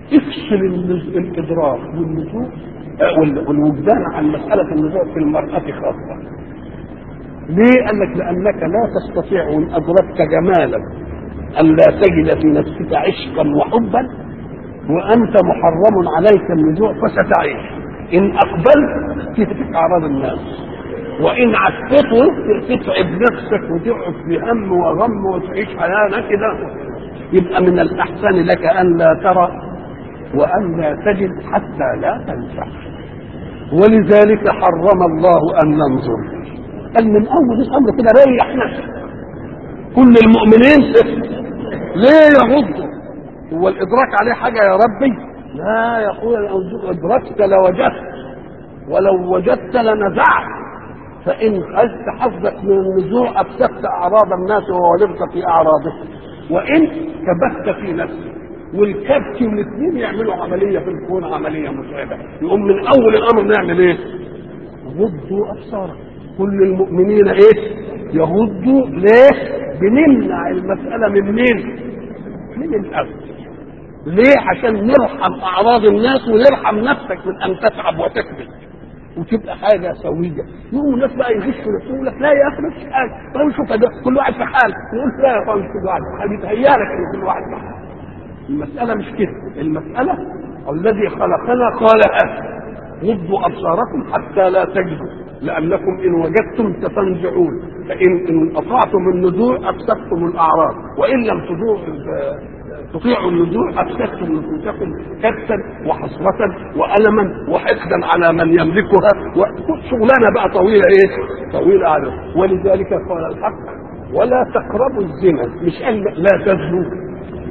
افصل النز- الادراك والنزوع آه، وال- والوجدان عن مساله النزوع في المراه خاصه ليه قال لك لانك لا تستطيع ان ادركت جمالا ان لا تجد في نفسك عشقا وحبا وانت محرم عليك النزوع فستعيش ان اقبلت تهتك اعراض الناس وان عفيت تتعب نفسك وتقعد في هم وغم وتعيش حياه كده يبقى من الاحسن لك ان لا ترى وان لا تجد حتى لا تنفع ولذلك حرم الله ان ننظر قال من اول الامر كده ريح نفسك كل المؤمنين ليه يغضوا هو الادراك عليه حاجه يا ربي لا يقول لو ادركت لوجدت ولو وجدت لنزعت فان خذت حظك من النزوع افسدت اعراض الناس وولغت في اعراضهم وان كبت في نفسك والكبت والاثنين يعملوا عمليه في الكون عمليه متعبه يقوم من اول الامر نعمل ايه؟ غضوا ابصارهم كل المؤمنين ايه؟ يغضوا ليه؟ بنمنع المساله من مين؟ من الاب ليه؟ عشان نرحم اعراض الناس ونرحم نفسك من ان تتعب وتكبت وتبقى حاجه سويه يقوم الناس بقى يغشوا يقول لك لا يا اخي مش حاجه طيب شوف ده كل واحد في حال يقول لا يا اخي مش كل واحد في حال يتهيألك ان كل واحد في حال المساله مش كده المساله الذي خلقنا قال ها غضوا ابصاركم حتى لا تجدوا لانكم ان وجدتم تفنجعون فان ان اطعتم النزوع افسدتم الاعراض وان لم تدوع تطيعوا النزوع افسدتم نفوسكم كبتا وحسرة والما وحقدا على من يملكها وشغلانه بقى طويله ايه؟ طويله على ولذلك قال الحق ولا تقربوا الزنا مش قال لا تزنوا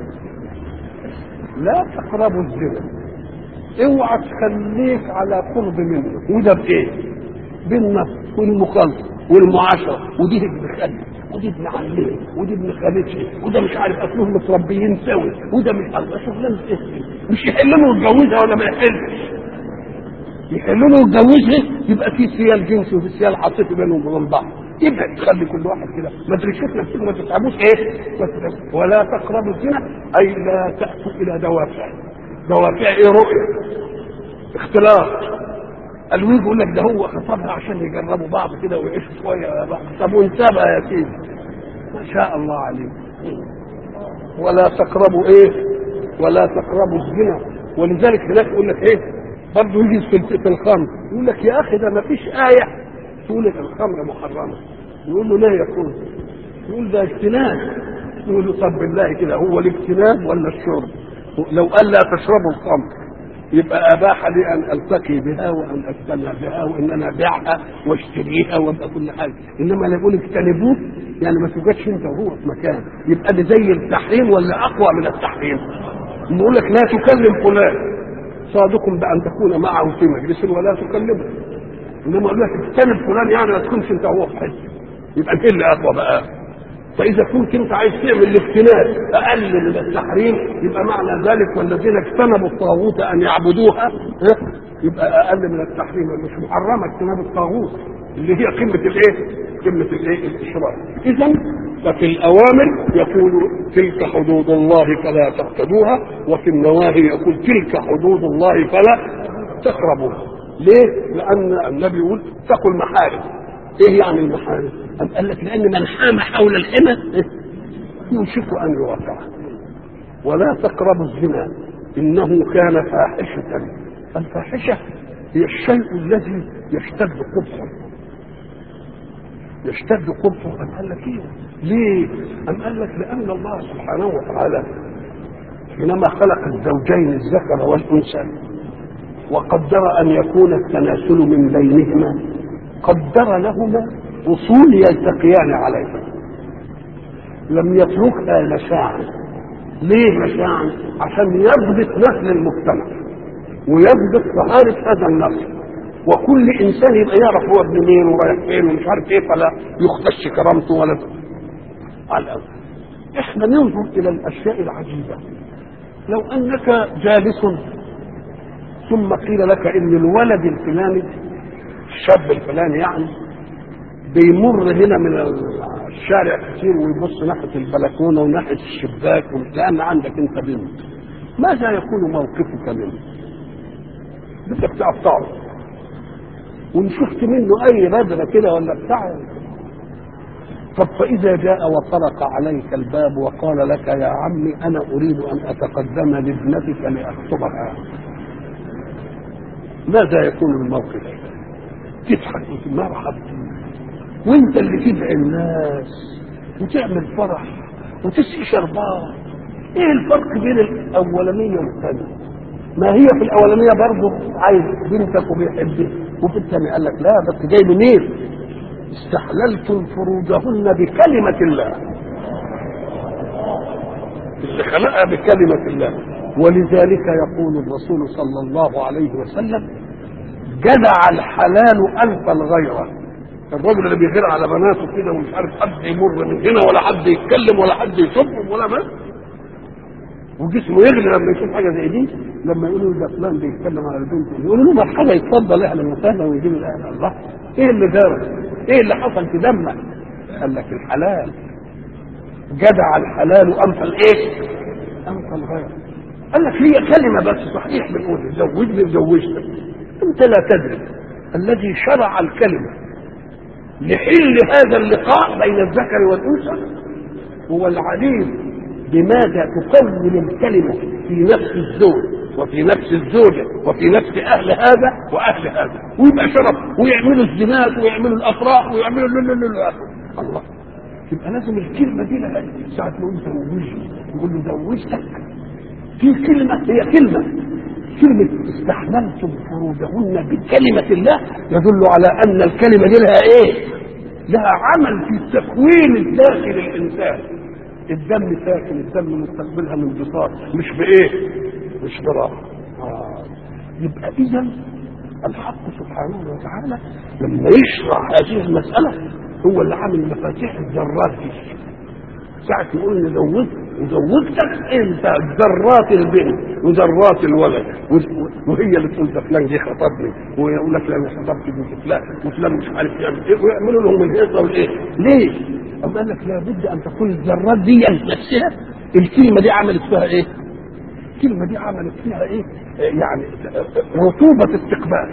لا تقربوا الزنا اوعى تخليك على قرب منه وده بايه؟ بالنفس والمخالطه والمعاشره ودي ابن خالتي ودي ابن عمي ودي ابن خالتي وده مش عارف اصلهم متربيين سوا وده مش الله شغلانه ايه مش يحل له يتجوزها ولا ما يحلش يحل له يتجوزها يبقى في سيال جنسي وفي سيال عاطفي بينهم وبين بعض يبقى تخلي كل واحد كده ما تركش نفسكم ما تتعبوش ايه ما تتعبوش. ولا تقربوا الزنا اي لا تاتوا الى دوافع دوافع ايه رؤيه اختلاط قالوا يجي يقول لك ده هو خطبها عشان يجربوا بعض كده ويعيشوا شويه يا بعض طب وانتبه يا سيدي ما شاء الله عليك ولا تقربوا ايه ولا تقربوا الزنا ولذلك هناك يقول لك ايه برضه يجي في في الخمر يقول لك يا اخي ده ما فيش ايه تقول لك الخمر محرمه يقول له ليه يقول يقول ده اجتناب يقول له طب بالله كده هو الاجتناب ولا الشرب لو قال لا تشربوا الخمر يبقى اباح لي ان التقي بها وان استمع بها وان انا ابيعها واشتريها وابقى كل حاجه انما اللي يقول اجتنبوه يعني ما توجدش انت وهو في مكان يبقى ده زي التحريم ولا اقوى من التحريم نقول لك لا تكلم فلان صادق بان تكون معه في مجلس ولا تكلمه انما اقول لك اجتنب فلان يعني ما تكونش انت وهو في حته يبقى ايه اللي اقوى بقى فاذا كنت انت عايز تعمل الاجتناب اقل من التحريم يبقى معنى ذلك والذين اجتنبوا الطاغوت ان يعبدوها ها؟ يبقى اقل من التحريم مش محرمه اجتناب الطاغوت اللي هي قمه الايه؟ قمه الايه؟ الاشراك. اذا ففي الاوامر يقول تلك حدود الله فلا تعتدوها وفي النواهي يقول تلك حدود الله فلا تقربوها. ليه؟ لان النبي يقول اتقوا المحارم. ايه يعني المحارم؟ أم قال لك لان من حام حول الحمى يوشك ان يوقع ولا تقربوا الزنا انه كان فاحشه الفاحشه هي الشيء الذي يشتد قبحه يشتد قبحه أم قال لك ايه؟ ليه؟ أم قال لك لأن الله سبحانه وتعالى حينما خلق الزوجين الذكر والأنثى وقدر أن يكون التناسل من بينهما قدر لهما اصول يلتقيان عليها لم يتركها مشاعا ليه مشاعا عشان يضبط نسل المجتمع ويضبط طهارة هذا النسل وكل انسان يبقى يعرف هو ابن مين ورايح فين ومش عارف ايه فلا يخدش كرامته ولا على الأول. احنا ننظر الى الاشياء العجيبه لو انك جالس ثم قيل لك ان الولد الفلاني الشاب الفلاني يعني بيمر هنا من الشارع كتير ويبص ناحيه البلكونه وناحيه الشباك لان عندك انت بنت ماذا يكون موقفك منه بدك تقطعه وان شفت منه اي بذره كده ولا بتاع طب فاذا جاء وطرق عليك الباب وقال لك يا عمي انا اريد ان اتقدم لابنتك لاخطبها ماذا يكون الموقف تضحك وتقول مرحبا وانت اللي تدعي الناس وتعمل فرح وتسقي شربات ايه الفرق بين الاولانيه والثانيه ما هي في الاولانيه برضه عايز بنتك وبيحبك وفي الثانيه قال لك لا بس جاي منين استحللتم فروجهن بكلمه الله اللي خلقها بكلمه الله ولذلك يقول الرسول صلى الله عليه وسلم جدع الحلال الف الغيره الراجل اللي بيغير على بناته كده ومش عارف حد يمر من هنا ولا حد يتكلم ولا حد يشوفهم ولا ما وجسمه يغلي لما يشوف حاجه زي دي لما يقولوا له ده فلان بيتكلم على البنت يقولوا له ما حاجه يتفضل اهلا وسهلا ويجيب الاهل الله ايه اللي جرى؟ ايه اللي حصل في دمك؟ قال لك الحلال جدع الحلال امثل ايه؟ امثل غيره قال لك هي كلمه بس صحيح بنقول زوجني زوجتك انت لا تدري الذي شرع الكلمه لحل هذا اللقاء بين الذكر والانثى هو العليم بماذا تكون الكلمة في نفس الزوج وفي نفس الزوجة وفي نفس أهل هذا وأهل هذا ويبقى شرف ويعملوا الزنات ويعملوا الأفراح ويعملوا لا لا لا الله يبقى لازم الكلمة دي لها ساعة ما يقول زوجني يقول له زوجتك في كلمة هي كلمة كلمة استحملتم فروجهن بكلمة الله يدل على أن الكلمة دي لها إيه؟ لها عمل في التكوين الداخلي للإنسان الدم ساكن الدم مستقبلها من بساط مش بايه مش براحه آه. يبقى اذا الحق سبحانه وتعالى لما يشرح هذه المساله هو اللي عامل مفاتيح الذرات دي ساعة يقول نزوج وزوجتك انت ذرات البنت وذرات الولد وهي اللي تقول ده فلان جه خطبني ويقول لك لا انا خطبت بنت فلان وفلان مش عارف يعمل ايه ويعملوا لهم الهيصه والايه ليه؟ أم قال لك لابد ان تكون الذرات دي نفسها الكلمه دي عملت فيها ايه؟ الكلمه دي عملت فيها ايه؟ يعني رطوبه استقبال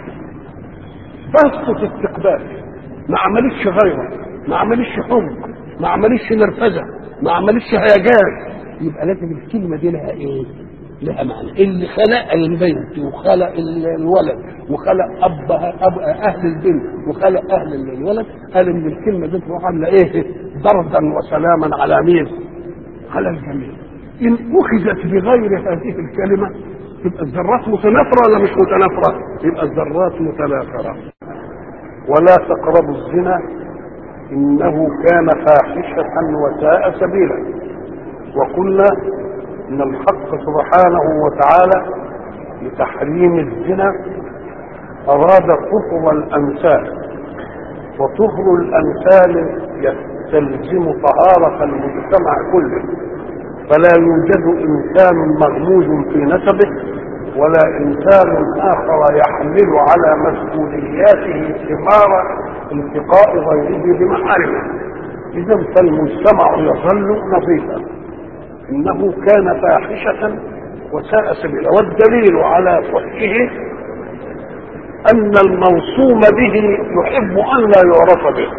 بسطه استقبال ما عملتش غيره ما عملتش حمق ما عملتش نرفزه ما عملتش هيجان يبقى لازم الكلمه دي لها ايه؟ لها معنى اللي خلق البنت وخلق الولد وخلق اب اب اهل البنت وخلق اهل الولد قال ان الكلمه دي تروح عامله ايه؟ بردا وسلاما على مين؟ على الجميع ان اخذت بغير هذه الكلمه تبقى الذرات متنافره ولا مش متنافره؟ يبقى الذرات متنافره ولا تقربوا الزنا انه كان فاحشه وساء سبيلا وقلنا ان الحق سبحانه وتعالى لتحريم الزنا اراد طهر الامثال وطهر الامثال يستلزم طهاره المجتمع كله فلا يوجد انسان مغموز في نسبه ولا انسان اخر يحمل على مسؤولياته ثمار التقاء غيره بمحارمه اذا فالمجتمع يظل نظيفا انه كان فاحشه وساء سبيلا والدليل على فحشه ان الموصوم به يحب ان لا يعرف به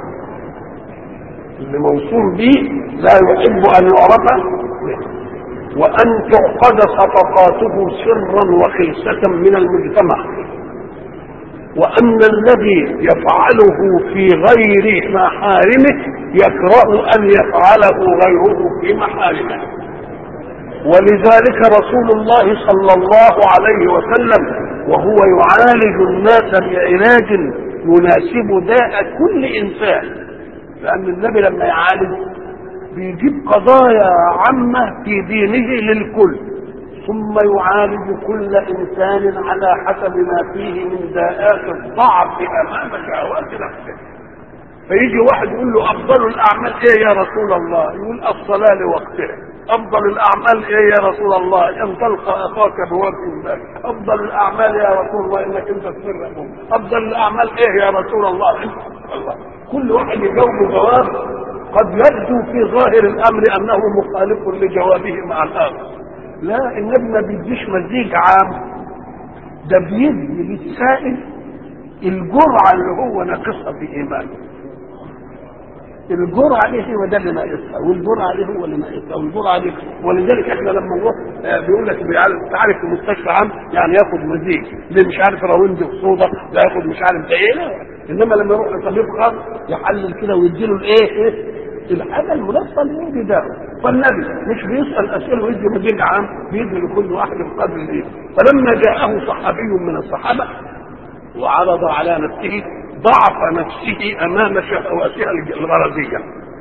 اللي موصوم به لا يحب ان يعرف به وان تعقد صفقاته سرا وخلسه من المجتمع وان الذي يفعله في غير محارمه يكره ان يفعله غيره في محارمه ولذلك رسول الله صلى الله عليه وسلم وهو يعالج الناس بعلاج يناسب داء كل انسان لان النبي لما يعالج بيجيب قضايا عامه في دينه للكل ثم يعالج كل انسان على حسب ما فيه من داءات الضعف امام شهوات نفسه فيجي واحد يقول له افضل الاعمال ايه يا رسول الله يقول الصلاه لوقتها افضل الاعمال ايه يا رسول الله ان تلقى اخاك بوجه الله افضل الاعمال يا رسول الله انك انت تفر افضل الاعمال ايه يا رسول الله الله كل واحد يجاوب جواب قد يبدو في ظاهر الامر انه مخالف لجوابه مع الاخر لا النبي ما بيديش مزيج عام ده بيدي للسائل الجرعه اللي هو ناقصها في ايمانه الجرعه دي هو ده اللي ناقصها والجرعه دي هو اللي ناقصها والجرعه دي ولذلك احنا لما نروح آه، بيقول لك بيعال- تعالج في مستشفى عام يعني ياخد مزيج اللي مش عارف راوند وصودا ده ياخد مش عارف ده ايه لا. انما لما يروح لطبيب خاص يحلل كده ويديله الايه إيه؟ الحاجه المناسبه اللي يدي ده فالنبي مش بيسال اسئله ويدي مزيج عام بيدي لكل واحد بقدر الايه فلما جاءه صحابي من الصحابه وعرض على نفسه ضعف نفسه امام شهواتها الغرضيه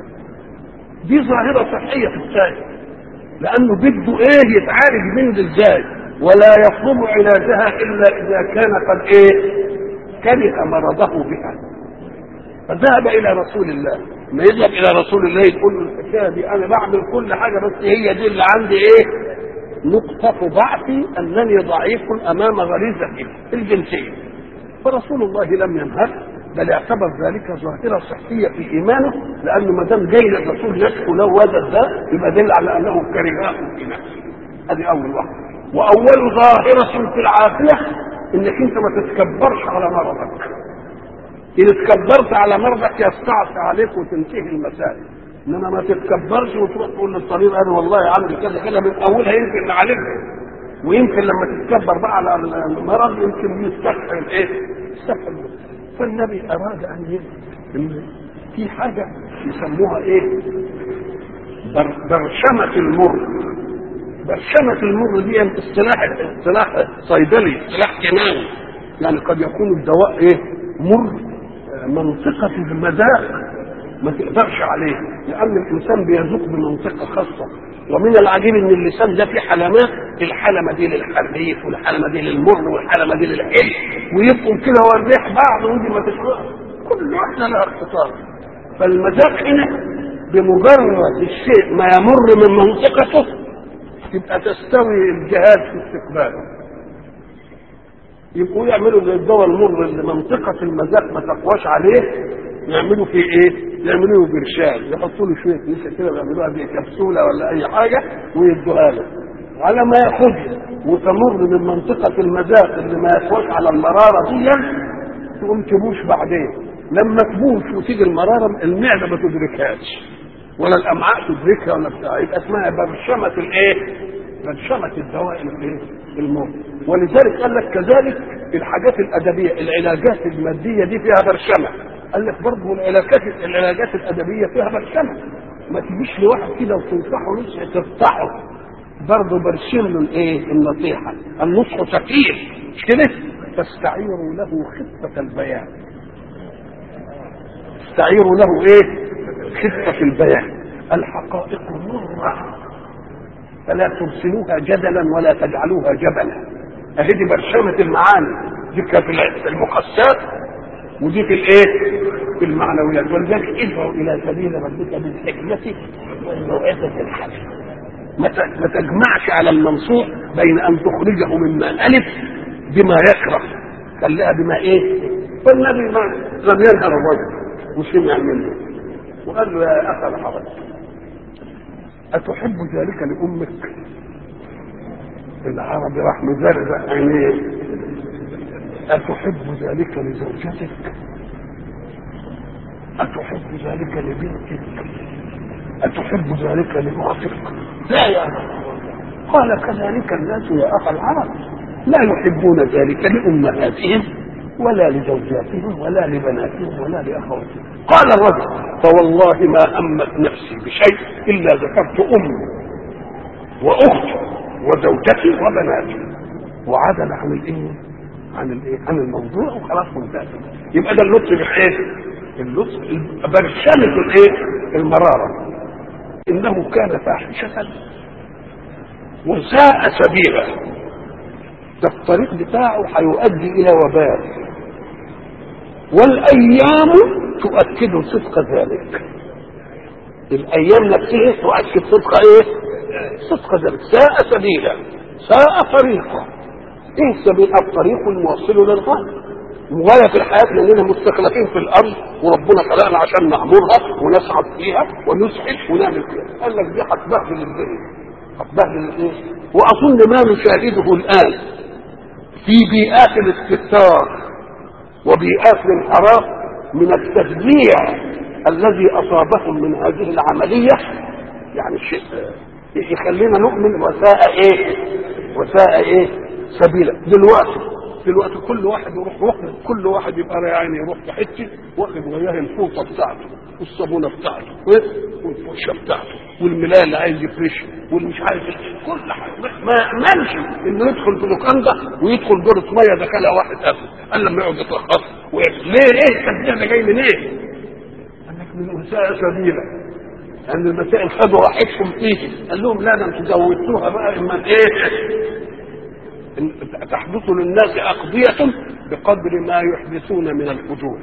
دي ظاهره صحيه في السائل لانه بده ايه يتعالج من ازاي ولا يطلب علاجها الا اذا كان قد ايه كره مرضه بها فذهب الى رسول الله ما يذهب الى رسول الله يقول له الحكايه دي انا بعمل كل حاجه بس هي دي اللي عندي ايه نقطة ضعفي أنني ضعيف أمام غريزتي الجنسية فرسول الله لم ينهر بل اعتبر ذلك ظاهرة صحية في إيمانه لأنه ما دام جاي للرسول يشكو له هذا الداء يبقى دل على أنه كرهاه في نفسه هذه أول واحدة وأول ظاهرة في العافية إنك أنت ما تتكبرش على مرضك إن اتكبرت على مرضك يستعصي عليك وتنتهي المسائل انما ما تتكبرش وتروح تقول للطبيب انا والله عندي كذا كذا من اولها يمكن نعالجها ويمكن لما تتكبر بقى على المرض يمكن يستحسن ايه؟ يستحسن فالنبي اراد ان يثبت ان في حاجه يسموها ايه؟ بر- برشمه المر برشمه المر دي اصطلاح اصطلاح صيدلي اصطلاح كيماوي يعني قد يكون الدواء ايه؟ مر آه، منطقه المذاق ما تقدرش عليه لان الانسان بيذوق بمنطقه خاصه ومن العجيب ان اللسان ده فيه حلمات الحلمه دي للحريف والحلمه دي للمر والحلمه دي للحل ويبقوا كده والريح بعض ودي ما تشربش كل واحده لها اختصار فالمذاق هنا بمجرد الشيء ما يمر من منطقته تبقى تستوي الجهاز في استقباله يبقوا يعملوا زي الدواء المر اللي منطقه المذاق ما تقواش عليه يعملوا فيه ايه؟ يعملوا له برشام يحطوا له شويه نشا كده ويعملوها زي كبسوله ولا اي حاجه ويدوها له على ما ياخدها وتمر من منطقه المذاق اللي ما يقواش على المراره دي تقوم تبوش بعدين لما تبوش وتيجي المراره المعده ما تدركهاش ولا الامعاء تدركها ولا بتاع يبقى اسمها برشمه الايه؟ برشمه الدواء الايه؟ المر ولذلك قال لك كذلك الحاجات الادبيه العلاجات الماديه دي فيها برشمه قال لك برضه العلاجات العلاجات الادبيه فيها برشمه ما تجيش لواحد كده وتنصحه نصح تفتحه برضه برشم له الايه النصيحه النصح ثقيل مش كده فاستعيروا له خفه البيان استعيروا له ايه خفه البيان الحقائق مره فلا ترسلوها جدلا ولا تجعلوها جبلا اهي دي برشمه المعاني دي كانت في المقسات ودي في الايه؟ في المعنويات ولذلك ادعوا الى سبيل ربك بالحكمه والموعظه الحسنه ما ت- ما تجمعش على المنصوص بين ان تخرجه مما الف بما يكره خليها بما ايه؟ فالنبي ما لم ينهر الرجل وسمع منه وقال له يا اخا الحرج اتحب ذلك لامك؟ العربي راح مزرزق عينيه أتحب ذلك لزوجتك أتحب ذلك لبنتك أتحب ذلك لأختك لا يا رسول الله قال كذلك الناس يا أخا العرب لا يحبون ذلك لأمهاتهم ولا لزوجاتهم ولا لبناتهم ولا لأخواتهم قال الرجل فوالله ما همت نفسي بشيء إلا ذكرت أمي وأختي وزوجتي وبناتي وعدل عن الإيه؟ عن الايه؟ عن الموضوع وخلاص منتهى يبقى ده اللطف بالايه؟ اللطف برشمة الايه؟ المرارة انه كان فاحشة وساء سبيلا ده الطريق بتاعه هيؤدي الى وبال والايام تؤكد صدق ذلك الايام نفسها تؤكد صدق ايه؟ صدق ذلك ساء سبيلا ساء طريقا ايه السبيل الطريق الموصل للغايه وغاية في الحياة لأننا مستخلفين في الأرض وربنا خلقنا عشان نعمرها ونسعد فيها ونسعد ونعمل فيها قال لك دي هتبهدل الدنيا هتبهدل الإيه؟ واظن ما نشاهده الان في بيئات الاستهتار وبيئات الانحراف من التشجيع الذي اصابهم من هذه العمليه يعني شيء يخلينا نؤمن وساء ايه وساء ايه سبيلا دلوقتي دلوقتي كل واحد يروح واخد كل واحد يبقى يعني يروح في حته واخد وياه الفوطه بتاعته والصابونه بتاعته والفرشه بتاعته والملايه اللي عايز يفرش والمش عارف إيه. كل حاجه ما يامنش انه يدخل في لوكاندا ويدخل دورة ميه دخلها واحد قبل قال لما يقعد يتلخص ليه ايه التبديع ده جاي من ايه؟ قال لك من وسائل سبيله ان المسائل خدوا راحتكم فيه قال لهم لا ده انتوا زودتوها بقى اما ايه إن تحدث للناس اقضيه بقدر ما يحدثون من الفجور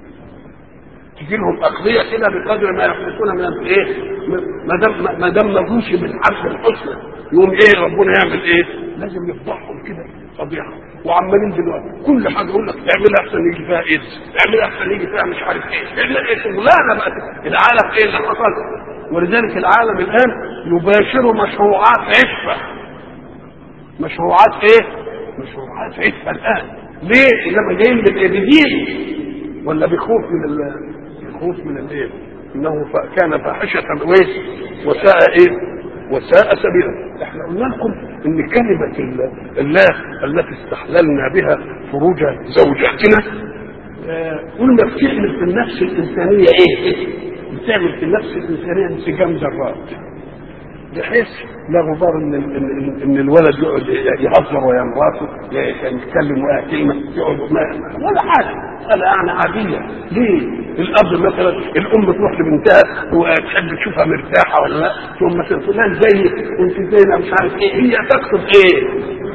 تجي لهم اقضيه كده بقدر ما يحدثون من الايه ما دام ما دام ما جوش بالحرف الحسنى يقوم ايه ربنا يعمل ايه لازم يفضحهم كده فضيحه وعمالين دلوقتي كل حاجه يقول لك اعملها احسن يجي فيها ايدز اعملها احسن يجي فيها مش عارف ايه اعملها ايه شغلانه بقى العالم ايه اللي حصل ولذلك العالم الان يباشر مشروعات عفه مشروعات ايه مشروعات عفه الان ليه انما جايين بالابدين ولا بخوف من ال... بخوف من الايه انه ف- كان فاحشه وايه وساء ايه وساء سبيلا احنا قلنا لكم ان كلمه ال- الله التي استحللنا بها فروج زوجاتنا آه، قلنا بتعمل في النفس الانسانيه ايه بتعمل في النفس الانسانيه انسجام ذرات بحيث لا غبار ان ان, إن الولد يقعد يهزر ويا مراته يتكلم ويا كلمه يقعد ما ولا حاجه مساله يعني عاديه ليه؟ الاب مثلا الام تروح لبنتها وتحب تشوفها مرتاحه ولا لا تقوم مثلا فلان زي انت زي مش عارف ايه هي تقصد ايه؟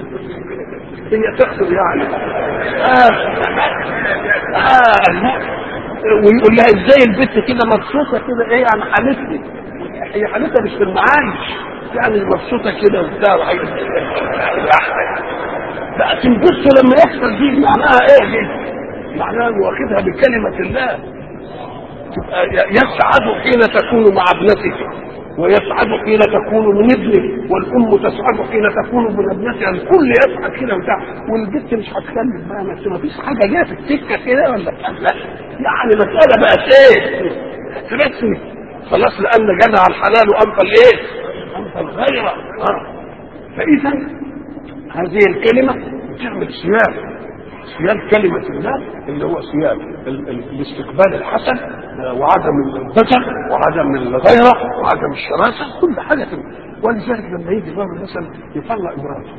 هي تقصد يعني آه آه ويقول لها ازاي البنت كده مبسوطه كده ايه يعني حالتي هي حالتها مش في المعايش يعني مبسوطه كده وبتاع وحاجات بقى تنبسطوا لما يحصل دي معناها ايه دي؟ معناها إنه واخدها بكلمه الله تبقى يسعد حين تكون مع ابنتك ويسعد حين تكون من ابنك والام تسعد حين تكون من ابنتها الكل يسعد كده وبتاع والبنت مش هتخلف بقى بس ما فيش حاجه جايه في السكه كده ولا بتاع. لا يعني مساله بقت ايه؟ رسمي خلاص لان جدع الحلال وانفى الايه؟ انفى الغيره اه فاذا هذه الكلمه بتعمل صيام صيام كلمة الله اللي هو صيام ال- ال- الاستقبال الحسن آه، وعدم البشر وعدم الغيرة وعدم الشراسة كل حاجة كده. ولذلك لما يجي الرجل مثلا يطلق امراته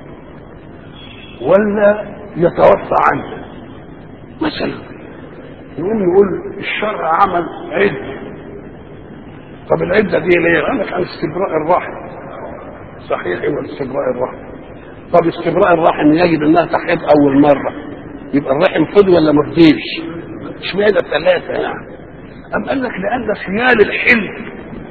ولا يتوفى عنه مثلا يقوم يقول الشرع عمل عدة طب العدة دي ليه؟ قال لك عن استبراء الرحم صحيح هو استبراء الرحم طب استبراء الرحم يجب انها تحيض اول مره يبقى الرحم فضي ولا ما فضيش؟ اشمعنى ثلاثه يعني؟ أم قال لك لأن خيال الحلم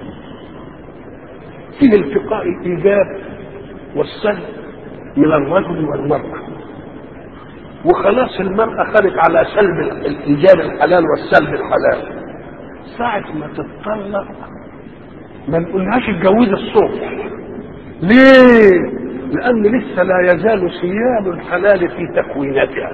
فيه التقاء الإيجاب والسلب من الرجل والمرأة وخلاص المرأة خدت على سلب الإيجاب الحلال والسلب الحلال ساعة ما تتطلق ما نقولهاش اتجوزي الصبح ليه؟ لأن لسه لا يزال صيام الحلال في تكويناتها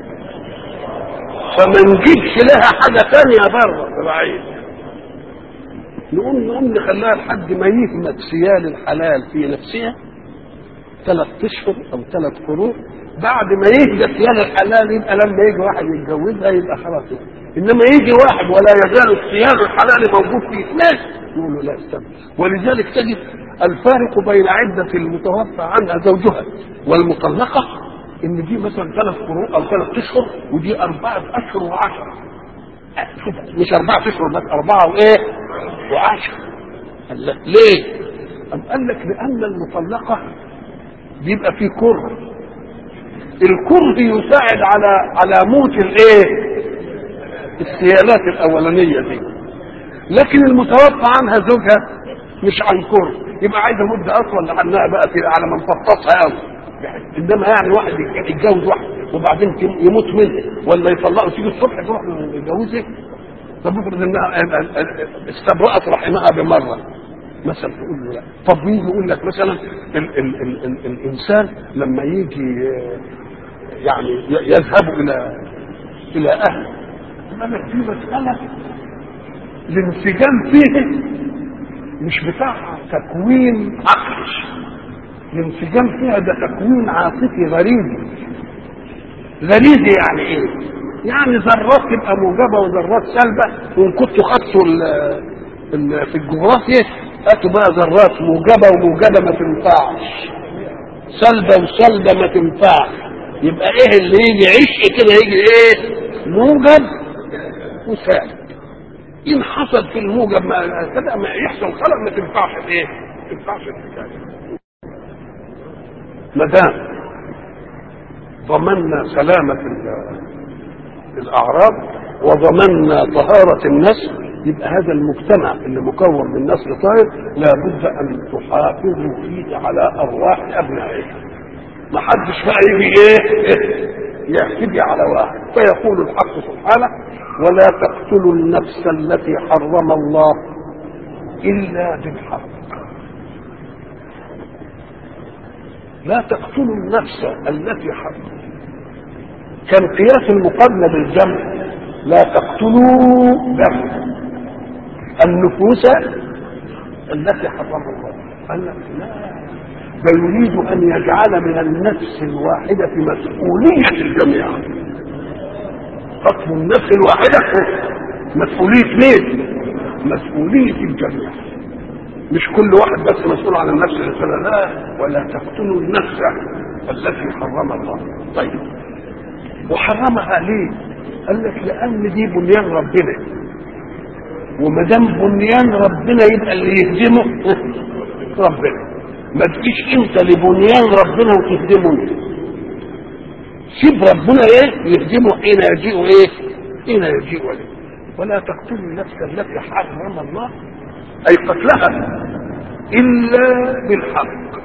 فما نجيبش لها حاجة ثانية بره بعيد نقوم نقوم نخليها لحد ما يثبت سيال الحلال في نفسها ثلاث اشهر او ثلاث قرون بعد ما يهدى سيال الحلال يبقى لما يجي واحد يتجوزها يبقى خلاص انما يجي واحد ولا يزال السيال الحلال موجود في اثنين يقول له لا استنى ولذلك تجد الفارق بين عدة المتوفى عنها زوجها والمطلقة ان دي مثلا ثلاث قرون او ثلاث اشهر ودي اربعة اشهر وعشرة شوف مش اربعة اشهر بس اربعة وايه وعشرة قال لك ليه أم قال لك لان المطلقة بيبقى في كره الكره يساعد على على موت الايه السيالات الاولانيه دي لكن المتوفى عنها زوجها مش عن كره يبقى عايزه مده اطول لانها بقى في على ما نفطسها قوي انما يعني واحد يتجوز واحد وبعدين يموت منه ولا يطلقه تيجي الصبح تروح يتجوزها طب افرض انها استبرأت رحمها بمره مثلا تقول له لا طب مين يقول لك مثلا ال ال ال ال الانسان لما يجي يعني يذهب الى الى اهله يبقى في مساله الانسجام فيه مش بتاع تكوين عقلي الانسجام فيها ده تكوين عاطفي غريزي غريزي يعني ايه؟ يعني ذرات تبقى موجبه وذرات سالبه وان كنتوا خدتوا في الجغرافيا هاتوا بقى ذرات موجبه وموجبه ما تنفعش سلبه وسلبه ما تنفعش يبقى ايه اللي يجي عشق كده يجي ايه؟ موجب وسالب ان حصل في الموجب ما كده ما يحصل خلق ما تنفعش الايه؟ ما تنفعش الحكايه ما دام ضمننا سلامة الأعراض وضمننا طهارة النسل يبقى هذا المجتمع اللي مكون من نسل طاهر لابد أن تحافظوا فيه على أرواح أبنائه ما حدش بقى يجي إيه يعتدي على واحد فيقول الحق سبحانه ولا تقتلوا النفس التي حرم الله إلا بالحق لا تقتلوا النفس التي حرم كان قياس المقابلة بالجمع لا تقتلوا جمع النفوس التي حرم الله قال لك لا بل يريد ان يجعل من النفس الواحدة مسؤولية الجميع قتل النفس الواحدة مسؤولية مين؟ مسؤولية الجميع مش كل واحد بس مسؤول عن النفس الانسان لا ولا تقتلوا النفس التي حرم الله طيب وحرمها ليه؟ قال لك لان دي بنيان ربنا وما دام بنيان ربنا يبقى اللي يهدمه ربنا ما تجيش انت لبنيان ربنا وتهدمه انت سيب ربنا ايه يهدمه حين يجيء ايه حين يجيء عليه ولا تقتلوا النفس التي حرم الله اي قتلها الا بالحق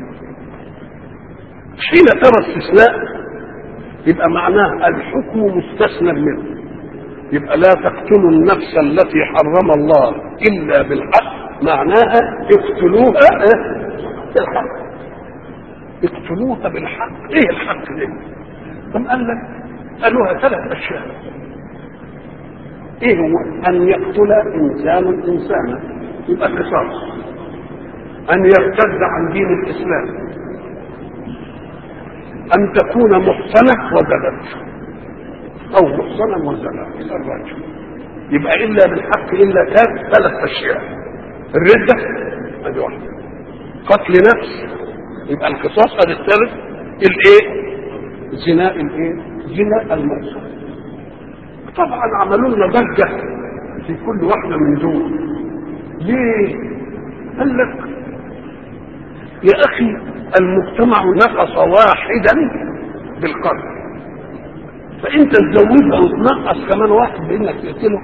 حين ترى استثناء يبقى معناه الحكم مستثنى منه يبقى لا تقتلوا النفس التي حرم الله الا بالحق معناها اقتلوها بالحق اقتلوها بالحق ايه الحق ده ثم قال لك قالوها ثلاث اشياء ايه هو ان يقتل انسان انسانا يبقى قصاص ان يرتد عن دين الاسلام ان تكون محصنه وزنت او محصنه وزنت الرجل يبقى الا بالحق الا كان ثلاث اشياء الرده ادي واحده قتل نفس يبقى القصاص ادي الثالث الايه زنا الايه زنا المحصن طبعا عملوا لنا ضجه في كل واحده من دول ليه قال لك يا اخي المجتمع نقص واحدا بالقتل فانت تزودها وتنقص كمان واحد بانك تقتله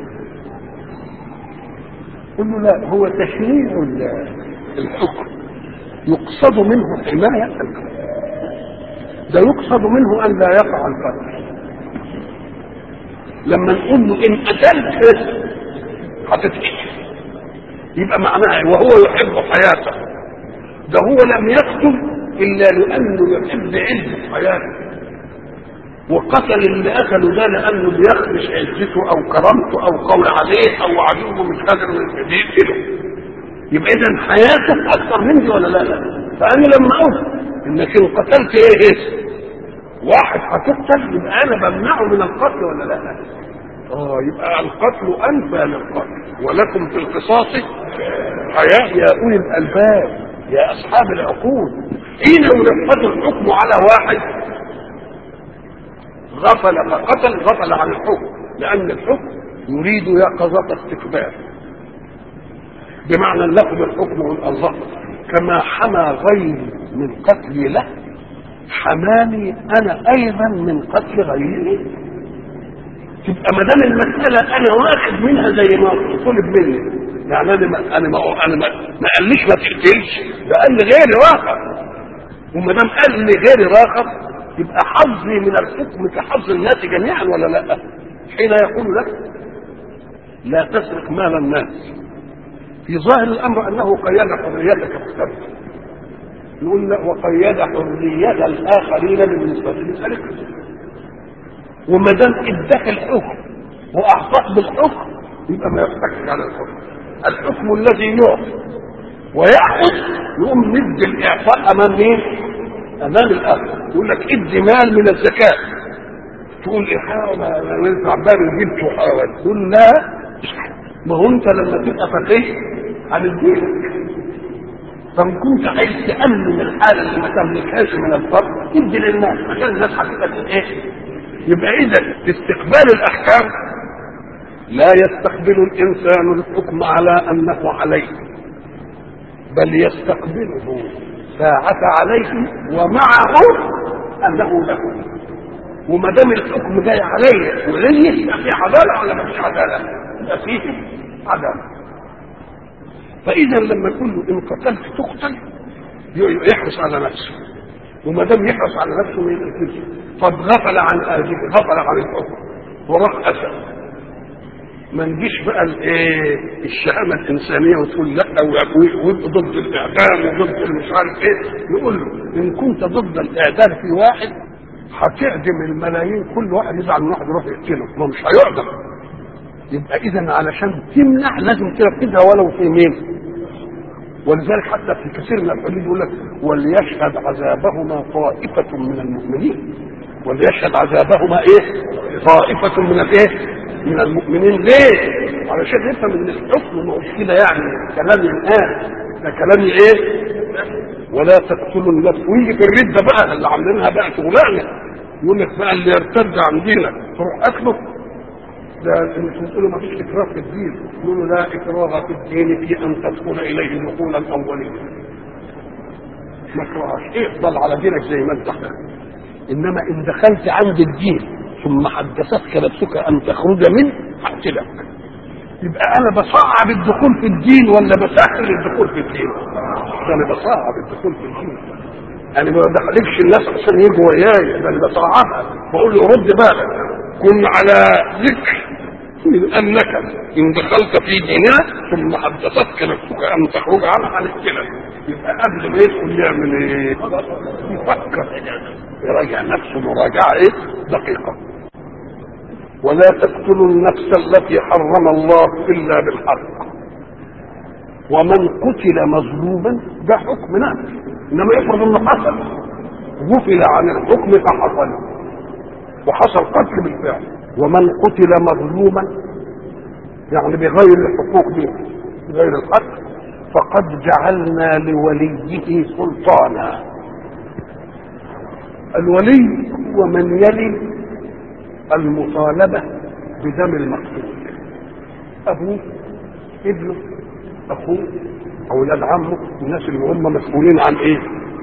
قل له لا هو تشريع الحكم يقصد منه حماية القتل ده يقصد منه ان لا يقع القتل لما نقول له ان قتلت هتتقتل يبقى معناها وهو يحب حياته ده هو لم يقتل الا لانه يحب عزه حياته وقتل اللي قتله ده لانه بيخدش عزته او كرامته او قول عليه او عدوه مش قادر يقتله يبقى اذا حياتك اكثر مني ولا لا لا فانا لما اقول انك ان قتلت ايه ايه واحد هتقتل يبقى انا بمنعه من القتل ولا لا لا اه يبقى القتل انفى للقتل ولكم في القصاص حياه يا اولي الالباب يا اصحاب العقول حين ينفذ الحكم على واحد غفل فقتل غفل عن الحكم لان الحكم يريد يقظة استكبار بمعنى لكم الحكم الله كما حمى غيري من قتلي له حماني انا ايضا من قتل غيري تبقى ما دام المساله انا واخد منها زي ما طلب مني يعني انا ما انا ما انا ما, ما قاليش ما تقتلش ده قال لي غيري راخر وما دام قال لي غيري راخر يبقى حظي من الحكم كحظ الناس جميعا ولا لا؟ حين يقول لك لا تسرق مال الناس في ظاهر الامر انه قيد حريتك في السبت يقول لا وقيد حريه الاخرين بالنسبه لذلك وما دام اداك الحكم واعطاك بالحكم يبقى ما يفتكش على الحكم الحكم الذي يعطي ويأخذ يقوم ندي الاعطاء امام مين؟ امام الاخر يقول لك ادي مال من الزكاه تقول ايه حاول ينفع بال جبت وحاول تقول لا ما هو انت لما تبقى فقيه هنديلك فان كنت عايز تامن الحاله اللي ما تملكهاش من الفقر ادي للناس عشان الناس هتبقى ايه؟ يبقى اذا استقبال الاحكام لا يستقبل الانسان الحكم على انه عليه بل يستقبله ساعة عليه ومعه انه له وما دام الحكم جاي عليه وليه يبقى في عداله ولا ما فيش عداله؟ يبقى فيه عداله فاذا لما يقول له ان قتلت تقتل يحرص على نفسه وما دام يحرص على نفسه ما يقتلش قد غفل عن اهله غفل عن الحكم وراح اسد ما نجيش بقى الايه الشهامه الانسانيه وتقول لا ويبقى ضد الاعدام وضد مش عارف ايه نقول له ان كنت ضد الاعدام في واحد هتعدم الملايين كل واحد يزعل من واحد يروح يقتله ما مش هيعدم يبقى اذا علشان تمنع لازم تنفذها ولو في مين ولذلك حتى في كثير من الحدود يقول لك وليشهد عذابهما طائفة من المؤمنين وليشهد عذابهما ايه؟ طائفة من الايه؟ من المؤمنين ليه؟ علشان يفهم ان الحكم مش كده يعني كلام الان ده كلام ايه؟ ولا تقتلوا النفس ويجي في الرده بقى اللي عاملينها بقى شغلانه يقول لك بقى اللي يرتد عن دينك تروح قتله ده مش بتقولوا ما فيش اكراه في الدين يقولوا لا اكراه في الدين في ان تدخل اليه دخول الاولين ما اكرهش افضل على دينك زي ما انت انما ان دخلت عند الدين ثم حدثتك نفسك ان تخرج منه هقتلك يبقى انا بصعب الدخول في الدين ولا بسهل الدخول في الدين؟ ده انا بصعب الدخول في الدين انا ما بدخلكش الناس عشان يجوا وياي ده انا بصعبها بقول له رد بالك كن على ذكر من انك ان دخلت في ديننا ثم حدثتك نفسك ان تخرج عنها هنقتلك يبقى قبل ما يدخل يعمل ايه؟ يفكر يراجع نفسه مراجعه ايه؟ دقيقه ولا تقتلوا النفس التي حرم الله الا بالحق ومن قتل مظلوما ده حكم نفس انما يفرض انه حصل غفل عن الحكم فحصل وحصل قتل بالفعل ومن قتل مظلوما يعني بغير الحقوق دي بغير القتل فقد جعلنا لوليه سلطانا الولي هو من يلي المطالبة بدم المقتول أبوه ابنه أخوه أولاد عمه الناس اللي هم مسؤولين عن إيه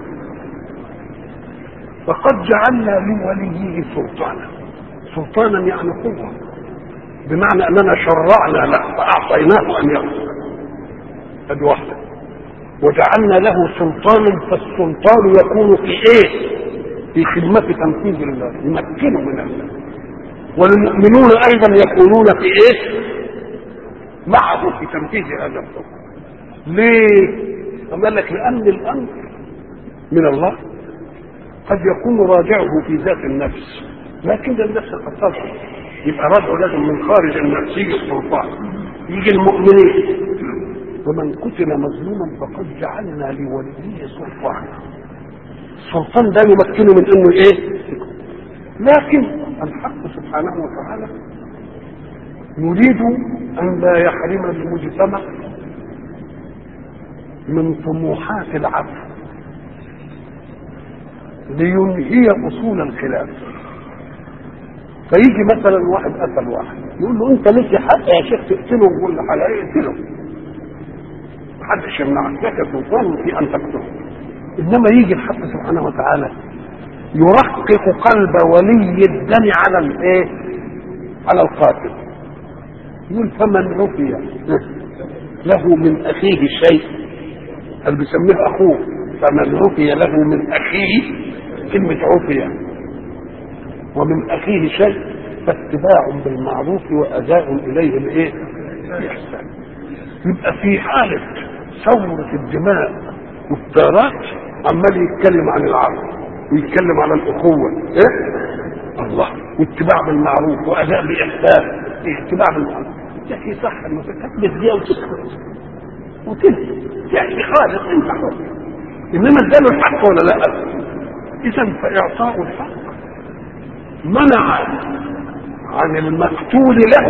فقد جعلنا لوليه سلطانا سلطانا يعني قوة بمعنى أننا شرعنا له فأعطيناه أن يقتل هذه واحدة وجعلنا له سلطانا فالسلطان يكون في إيه؟ في خدمة تنفيذ الله يمكنه من الله والمؤمنون ايضا يكونون في ايه معه في تنفيذ هذا الحكم ليه قال لك لان الامر من الله قد يكون راجعه في ذات النفس لكن النفس قد تظهر يبقى راجعه لازم من خارج النفس يجي السلطان يجي المؤمنين ومن قتل مظلوما فقد جعلنا لوليه سلطانا السلطان ده يمكنه من انه ايه لكن الحق سبحانه وتعالى يريد ان لا يحرم المجتمع من طموحات العفو لينهي اصول الخلاف فيجي مثلا واحد قتل واحد يقول له انت ليك حق يا شيخ تقتله ويقول له حلقه اقتله محدش يمنعك لك سلطان في ان تقتله انما يجي الحق سبحانه وتعالى يرقق قلب ولي الدم على الايه على القاتل يقول فمن عفي له من اخيه شيء اللي بيسميه اخوه فمن عفي له من اخيه كلمه عفي ومن اخيه شيء فاتباع بالمعروف واداء اليه الايه الاحسان يبقى في حالة ثورة الدماء والثارات عمال يتكلم عن العقل ويتكلم على الأخوة إيه؟ الله واتباع بالمعروف وأداء بإحسان إيه اتباع بالمعروف يا أخي صح المسكات دي وتسكت وتنسى يا أخي خالص أنت حر إنما اداله الحق ولا لا؟ إذا فإعطاء الحق منع عن المقتول له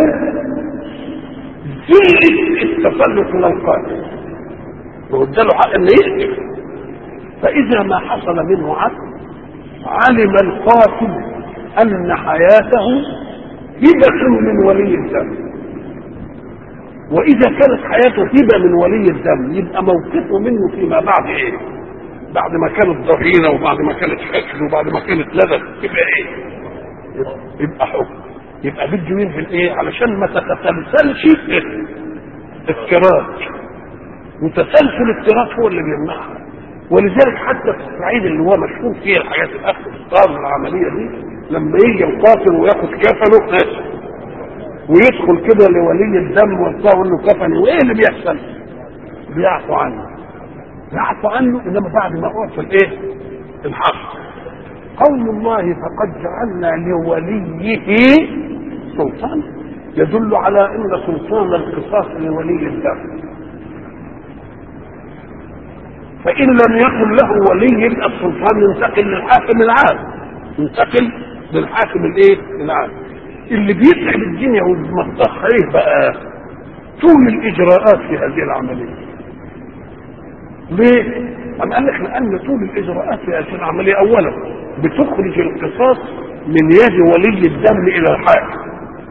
ذلة التسلط من القاتل واداله حق انه يقتل فاذا ما حصل منه عدل علم القاتل ان حياته هبة من ولي الدم واذا كانت حياته هبة من ولي الدم يبقى موقفه منه فيما بعد ايه بعد ما كانت ضغينة وبعد ما كانت حقد وبعد ما كانت لذة يبقى ايه يبقى حكم يبقى بده ينزل ايه علشان ما تتسلسلش افتراض وتسلسل الافتراض هو اللي بيمنعها ولذلك حتى في الصعيد اللي هو مشهور فيه الحاجات الاخطر العمليه دي لما يجي يقاتل وياخد كفنه ويدخل كده لولي الدم وبتاع يقول له كفني وايه اللي بيحصل؟ بيعفو عنه يعفو عنه انما بعد ما اعطي الايه؟ الحق قول الله فقد جعلنا لوليه سلطان يدل على ان سلطان القصاص لولي الدم فان لم يكن له ولي يبقى السلطان ينتقل للحاكم العام ينتقل للحاكم الايه العام اللي بيتعب الدنيا والمصدق ايه بقى طول الاجراءات في هذه العمليه ليه؟ أم قال لك لأن طول الإجراءات في هذه العملية أولا بتخرج القصاص من يد ولي الدم إلى الحاكم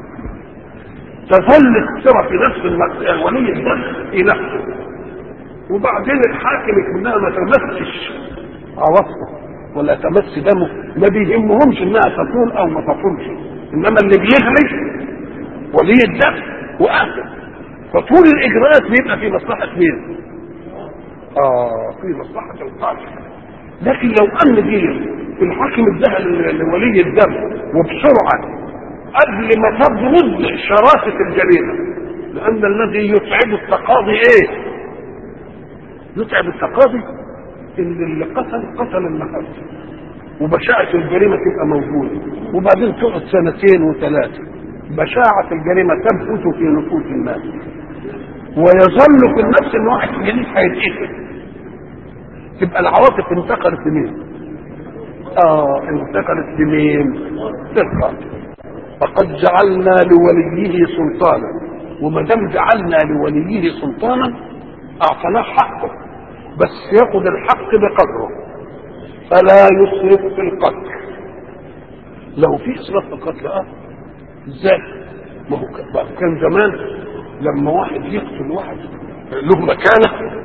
تظل السرى في نفس المقصد ولي الدم في نفسه وبعدين الحاكم يكونها ما تمسش عواطفه ولا تمس دمه ما بيهمهمش انها تطول او ما تطولش انما اللي بيغلي ولي الدم واهله فطول الاجراءات بيبقى في مصلحه مين؟ اه في مصلحه القاتل لكن لو ان دي الحاكم اداها لولي الدم وبسرعه قبل ما تبرز شراسه الجريمه لان الذي يتعب التقاضي ايه؟ يتعب التقاضي ان اللي قتل قتل اللي قتل وبشاعة الجريمة تبقى موجودة وبعدين تقعد سنتين وثلاثة بشاعة الجريمة تنفث في نفوس الناس ويظل في النفس ان واحد جديد هيتقتل تبقى العواطف انتقلت لمين؟ اه انتقلت لمين؟ للقاتل فقد جعلنا لوليه سلطانا وما دام جعلنا لوليه سلطانا اعطيناه حقه بس ياخذ الحق بقدره فلا يسرف في القتل لو في اسراف في القتل اه ازاي؟ ما هو كان زمان لما واحد يقتل واحد له مكانه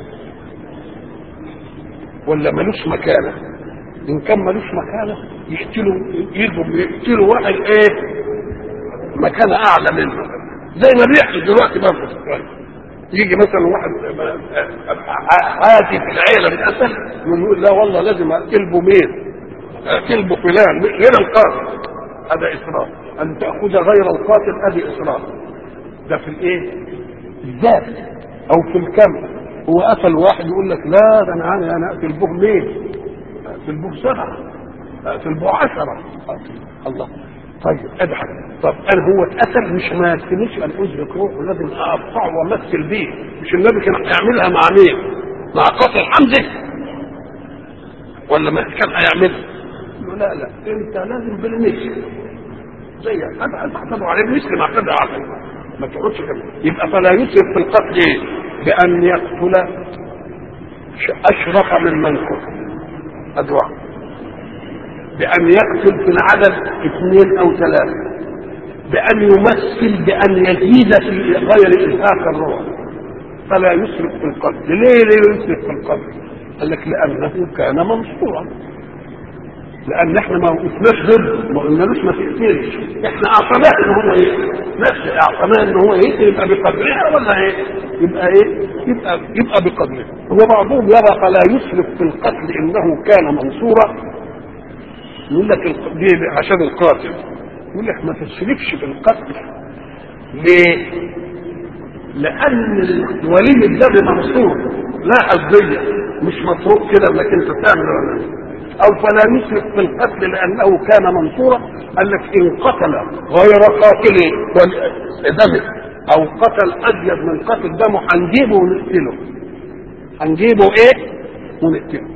ولا ملوش مكانه ان كان ملوش مكانه يقتلوا يجوا يقتلوا واحد ايه مكانه اعلى منه زي ما بيحصل دلوقتي برضه في اسرائيل يجي مثلا واحد عادي في العيله بيتقتل يقول لا والله لازم اقتلبه مين؟ اقتلبه فلان غير القاتل هذا اسراف ان تاخذ غير القاتل هذه اسراف ده في الايه؟ الذات او في الكم هو قتل واحد يقول لك لا ده انا انا انا اقتل به مين؟ اقتل به سبعه اقتل به عشره الله طيب اضحك طب انا هو اتقتل مش ما يكفينيش ان ازهق روحه لازم اقطعه وامثل بيه مش النبي كان هيعملها مع مين؟ مع قاتل حمزه ولا ما كان هيعملها؟ لا لا انت لازم بالمثل زي هذا تعتبر عليه مثل ما اعتدى عليه ما تقعدش كده يبقى فلا يسرف في القتل ايه؟ بان يقتل اشرف من من قتل ادواء بأن يقتل في العدد اثنين أو ثلاثة بأن يمثل بأن يزيد في غير إزهاق الروح فلا يسرف في القتل ليه ليه يسرف في القتل قال لك لأنه كان منصورا لأن احنا ما وقفناش ضد ما قلنالوش ما تقتلش احنا أعطيناه إن هو إيه نفس أعطيناه إن هو إيه يبقى بقدرها ولا إيه يبقى إيه يبقى يبقى بقدرها هو بعضهم يرى فلا يسرف في القتل إنه كان منصورا يقول لك دي عشان القاتل يقول لك ما تسرفش في القتل ليه؟ لان ولي الدم منصور لا حزبيه مش متروك كده انك انت تعمل ولا او فلا يشرك في القتل لانه كان منصورا قال لك ان قتل غير قاتل دمه او قتل ازيد من قتل دمه هنجيبه ونقتله هنجيبه ايه ونقتله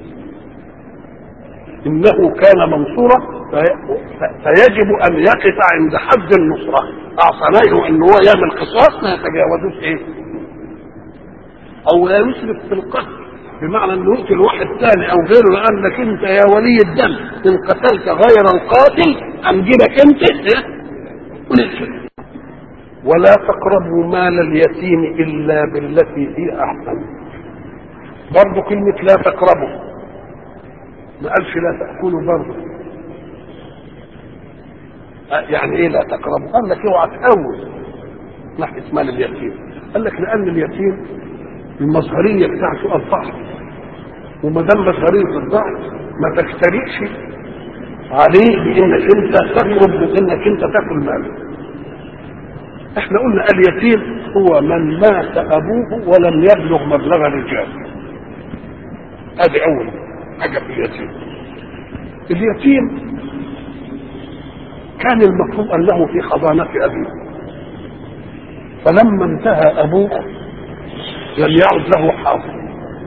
انه كان منصورا فيجب ان يقف عند حد النصره اعصناه ان هو يعمل قصاص ما يتجاوزوش ايه او لا يشرك في القتل بمعنى انه يقتل واحد ثاني او غيره لانك انت يا ولي الدم ان قتلت غير القاتل هنجيبك انت إيه؟ ونقتل ولا تقربوا مال اليتيم الا بالتي هي احسن برضه كلمه لا تقربوا ما قالش لا تاكلوا برضه يعني ايه لا تقربوا قال لك اوعى تهون ناحيه مال اليتيم قال لك لان اليتيم المظهريه بتاعته الضعف وما دام مظهريه الضعف ما تفترقش عليه بانك انت تقرب بانك انت تاكل ماله احنا قلنا اليتيم هو من مات ابوه ولم يبلغ مبلغ الرجال هذه اول حاجه في اليتيم اليتيم كان المفروض انه في حضانه ابيه فلما انتهى ابوه لم يعد له حاضر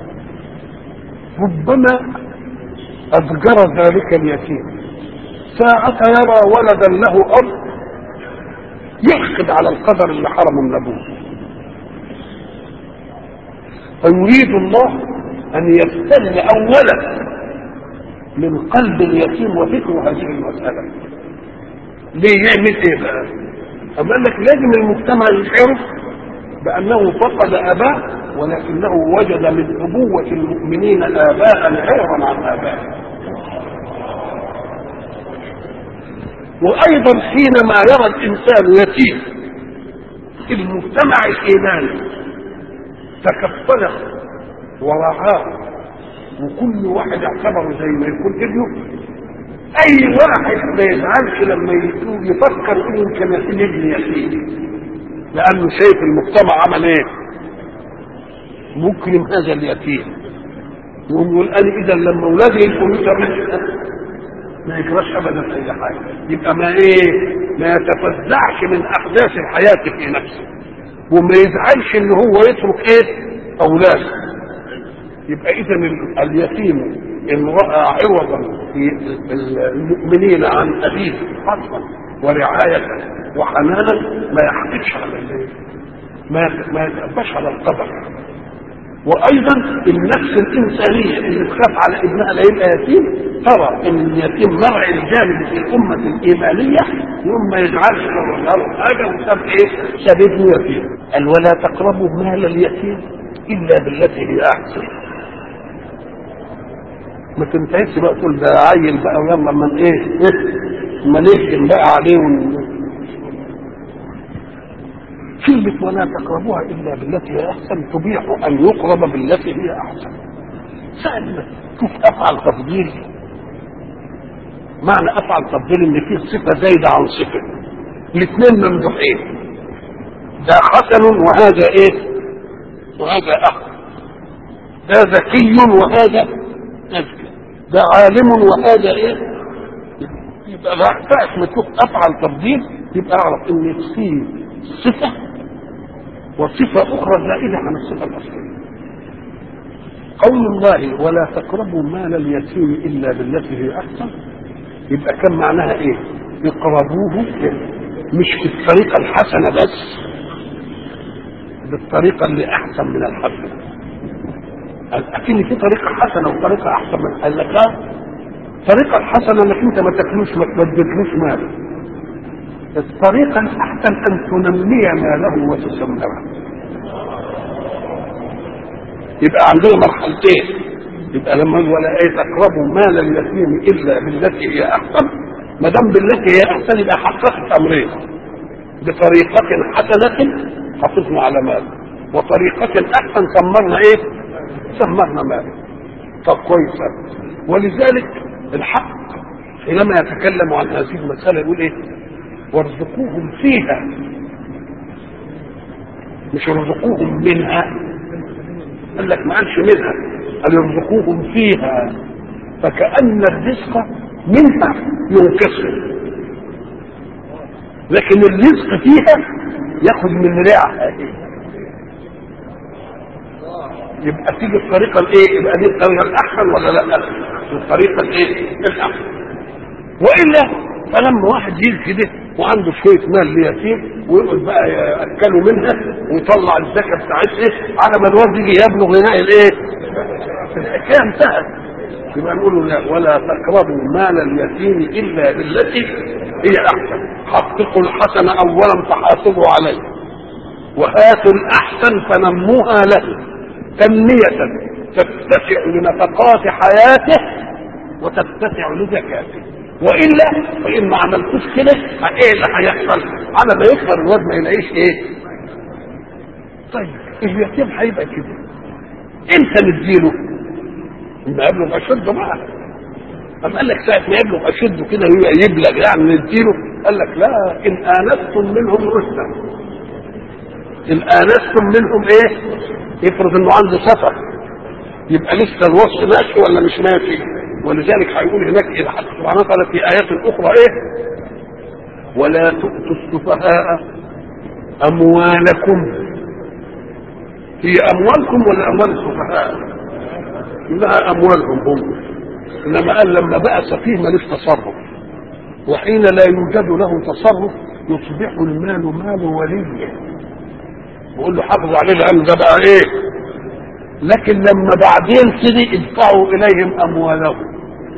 ربما أضجر ذلك اليتيم ساعة يرى ولدا له أب يحقد على القدر اللي حرمه من أبوه فيريد الله أن يبتل أولا من قلب اليتيم وفكره هذه المسألة ليه يعمل ايه بقى؟ أما قال لك لازم المجتمع يشعره بأنه فقد أباه ولكنه وجد من أبوة المؤمنين آباء غيرا عن آبائه وأيضا حينما يرى الإنسان يتيم المجتمع الإيماني تكفله ورعاه وكل واحد اعتبره زي ما يكون ابنه اي واحد ما يزعلش لما يفكر انه يمكن يكون ابن يتيم لانه شايف المجتمع عمل ايه مكرم هذا اليتيم يقوم يقول انا اذا لما اولادي يكونوا ما يجراش ابدا اي حاجه يبقى ما ايه ما يتفزعش من احداث الحياه في نفسه وما يزعلش ان هو يترك ايه اولاده يبقى اذا اليتيم ان راى عوضا في المؤمنين عن ابيه فضلا ورعايه وحنانا ما يحقدش على الليل ما ما يتأباش على القدر وايضا النفس الانسانيه اللي تخاف على ابنها لا يبقى يتيم ترى ان اليتيم مرعي الجانب في الامه الايمانيه يوم ما يزعلش لو له حاجه وساب ايه؟ ساب ابنه يتيم قال ولا تقربوا مال اليتيم الا بالتي هي احسن ما تنتهيش بقى تقول ده عيل بقى ويلا من ايه, إيه؟ ما نهجم بقى عليه ون... كلمة ولا تقربوها إلا بالتي هي أحسن تبيح أن يقرب بالتي هي أحسن سأل شوف أفعل تفضيل معنى أفعل تفضيل إن فيه صفة زايدة عن صفة الاثنين ممدوحين ده حسن وهذا إيه وهذا أحسن ده ذكي وهذا أذكى ده عالم وهذا إيه يبقى ساعة ما تشوف أفعل تفضيل يبقى أعرف إن فيه صفة وصفة أخرى زائدة عن الصفة الأصلية قول الله ولا تقربوا مال اليتيم إلا بالتي هي أحسن يبقى كان معناها إيه؟ اقربوه مش في الطريقة الحسنة بس بالطريقة اللي أحسن من الحسنة أكيد في طريقة حسنة وطريقة أحسن من قال لك الطريقة الحسنة إنك أنت ما تاكلوش ما تبدلوش مال الطريقة الأحسن أن تنمي ماله وتسمره يبقى عندنا مرحلتين يبقى لما ولا ايه تقربوا مال اليتيم الا بالتي هي احسن ما دام بالتي هي احسن يبقى حققت امرين بطريقة حسنة حافظنا على مال وطريقة احسن سمرنا ايه؟ سمرنا مال طب كويس ولذلك الحق حينما يتكلم عن هذه المسألة يقول ايه؟ وارزقوهم فيها مش ارزقوهم منها قال لك ما قالش منها قال ارزقوهم فيها فكأن الرزق منها ينقصه لكن الرزق فيها ياخد من رعها يبقى تيجي الطريقه الايه يبقى دي الطريقه الاحسن ولا لا الطريقه الايه الاحسن والا فلما واحد يجي كده وعنده شويه مال ليتيم ويقعد بقى ياكلوا منها ويطلع الزكاه بتاعتها على ما الواد يجي يبلغ غناء الايه الحكايه انتهت يبقى نقول لا ولا تقربوا مال اليتيم الا بالتي هي احسن حققوا الحسن اولا فحاسبوا عليه وهاتوا الاحسن فنموها له تنمية تتسع لنفقات حياته وتتسع لزكاته والا فان ما عملتوش كده ايه اللي هيحصل؟ على ما يكبر الواد ما يلاقيش ايه؟ طيب اليتيم هيبقى كده امتى نديله؟ لما يبلغ اشده معاه أم قال لك ساعة ما يبلغ أشده كده يبلغ يعني نديله قال لك لا إن آنستم منهم رشدا إن آنستم منهم إيه؟ يفرض إنه عنده سفر يبقى لسه الوصف ماشي ولا مش ماشي ولذلك هيقول هناك إلى حد سبحانه وتعالى في آيات أخرى إيه؟ ولا تؤتوا السفهاء أموالكم هي أموالكم ولا أموال السفهاء؟ إنها أموالهم هم إنما قال لما بقى سفيه مالوش تصرف وحين لا يوجد له تصرف يصبح المال مال وليه بقول له حافظ عليه لأن ده بقى إيه لكن لما بعدين كده ادفعوا إليهم أموالهم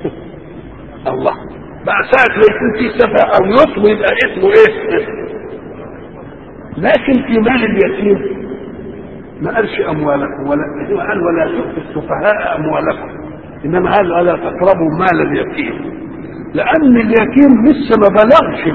الله بقى ساعة ما يكون في سفه أو يطلب يبقى اسمه إيه لكن في مال اليتيم ما قالش أموالكم ولا قال ولا تؤتوا السفهاء أموالكم انما قال ولا تقربوا مال اليتيم لان اليتيم لسه ما بلغش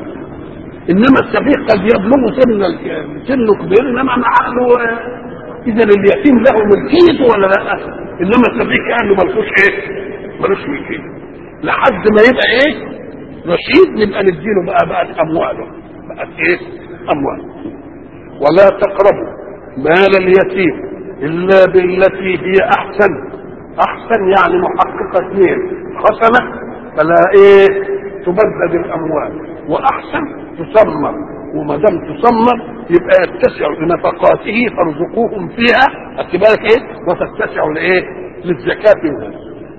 انما السفيه قد يبلغ سن سنه كبير انما مع عقله اذا اليتيم له ملكيته ولا لا انما السفيه كانه ملكوش ايه ملوش ملكيه لحد ما يبقى ايه رشيد نبقى نديله بقى بقى امواله بقت ايه امواله ولا تقربوا مال اليتيم الا بالتي هي احسن احسن يعني محققه اثنين حسنه فلا ايه تبدد الاموال واحسن تسمر وما دام تسمر يبقى يتسع لنفقاته فارزقوهم فيها بالك ايه وتتسع لايه للزكاه منها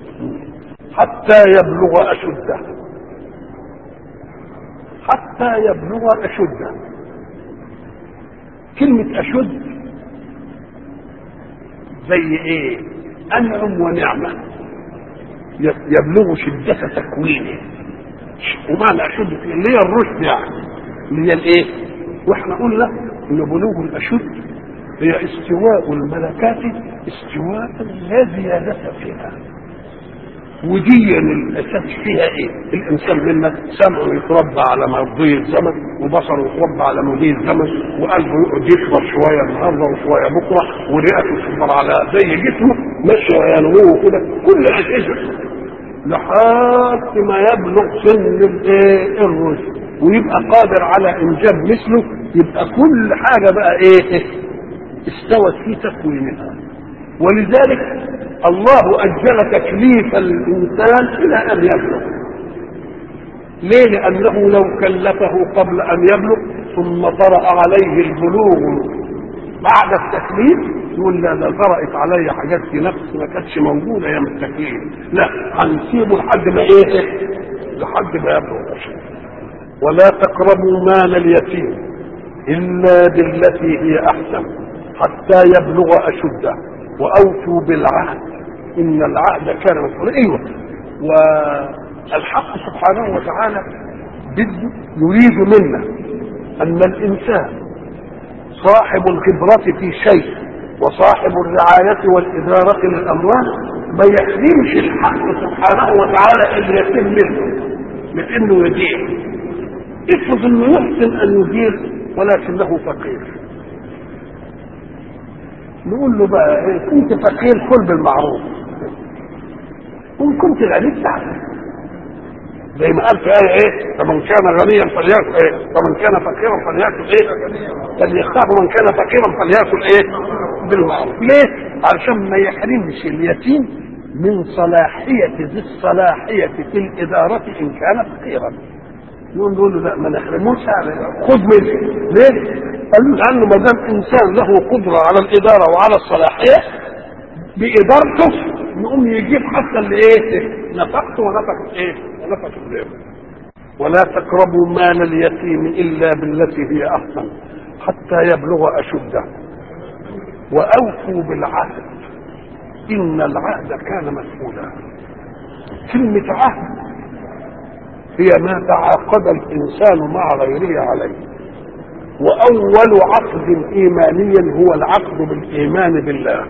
حتى يبلغ اشده حتى يبلغ اشده كلمه اشد زي ايه انعم ونعمه يبلغ شده تكوينه ومعنى اشد اللي هي الرشد يعني اللي هي الايه واحنا قلنا ان بلوغ الاشد هي استواء الملكات استواء لا زيادة فيها ودي الاساس فيها ايه الانسان منا سمعه يتربى على مرضي الزمن وبصره يتربى على مضي الزمن وقلبه يقعد يكبر شويه النهارده وشويه بكره ورئته تكبر على زي جسمه ماشيه ينمو كده كل اجهزه لحد ما يبلغ سن الايه الرشد ويبقى قادر على انجاب مثله يبقى كل حاجه بقى ايه استوت في تكوينها ولذلك الله اجل تكليف الانسان الى ان يبلغ ليه لانه لو كلفه قبل ان يبلغ ثم طرا عليه البلوغ بعد التكليف يقول لا ده طرأت علي حاجات في نفسي ما كانتش موجوده ايام التكليف لا هنسيبه لحد ما ايه لحد ما يبلغ الشيء ولا تقربوا مال اليتيم الا بالتي هي احسن حتى يبلغ اشده واوفوا بالعهد ان العهد كان مسؤولا ايوه والحق سبحانه وتعالى بده يريد منا ان الانسان صاحب الخبرة في شيء وصاحب الرعاية والإدارة للأموال ما يحرمش الحق سبحانه وتعالى أن يتم منه من أنه يدير افرض أنه يحسن أن يدير ولكنه فقير نقول له بقى إيه كنت فقير كل بالمعروف وإن كنت غني تعمل زي ما قال في آية إيه فمن كان غنيا فليأكل إيه فمن كان فقيرا فليأكل إيه فليختار من كان فقيرا فليأكل إيه بالمعروف ليه؟ علشان ما يحرمش اليتيم من صلاحية ذي الصلاحية في الإدارة إن كان فقيرا يقول له لا ما نحرموش خذ منه ليه؟ قال له لأنه ما دام إنسان له قدرة على الإدارة وعلى الصلاحية بإدارته يقوم يجيب حتى اللي إيه؟ نفقته ونفقة إيه؟ ونفقة غيره ولا تقربوا مال اليتيم إلا بالتي هي أحسن حتى يبلغ أشده وأوفوا بالعهد إن العهد كان مسؤولا كلمة عهد هي ما تعاقد الإنسان مع غيره عليه وأول عقد إيماني هو العقد بالإيمان بالله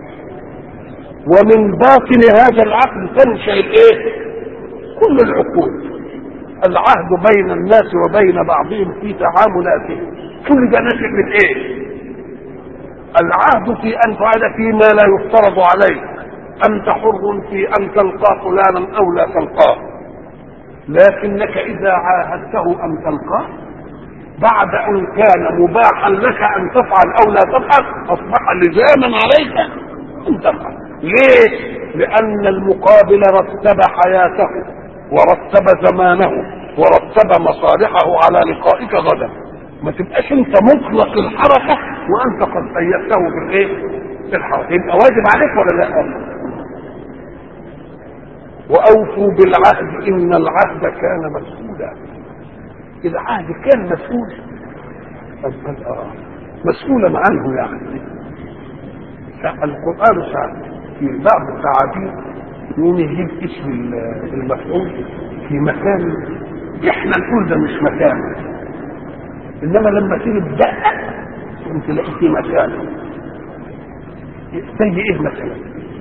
ومن باطن هذا العقد تنشأ الإيه؟ كل العقود العهد بين الناس وبين بعضهم في تعاملاتهم كل ده ناشئ من إيه؟ العهد في أن تعاد فيما لا يفترض عليك أنت حر في أن تلقى فلانا أو لا تلقاه لكنك إذا عاهدته أن تلقاه بعد أن كان مباحا لك أن تفعل أو لا تفعل أصبح لزاما عليك أن تفعل ليه؟ لأن المقابل رتب حياته ورتب زمانه ورتب مصالحه على لقائك غدا ما تبقاش انت مطلق الحركة وانت قد قيدته بالايه؟ بالحركة يبقى واجب عليك ولا لا؟ واوفوا بالعهد ان العهد كان مسؤولا العهد كان مسؤول آه. مسؤولا عنه يعني القرآن ساعة في بعض التعابير يقوم يجيب اسم المفعول في مكان احنا نقول ده مش مكانه انما لما تيجي تدقق انت تلاقي في مكانه زي ايه مثلا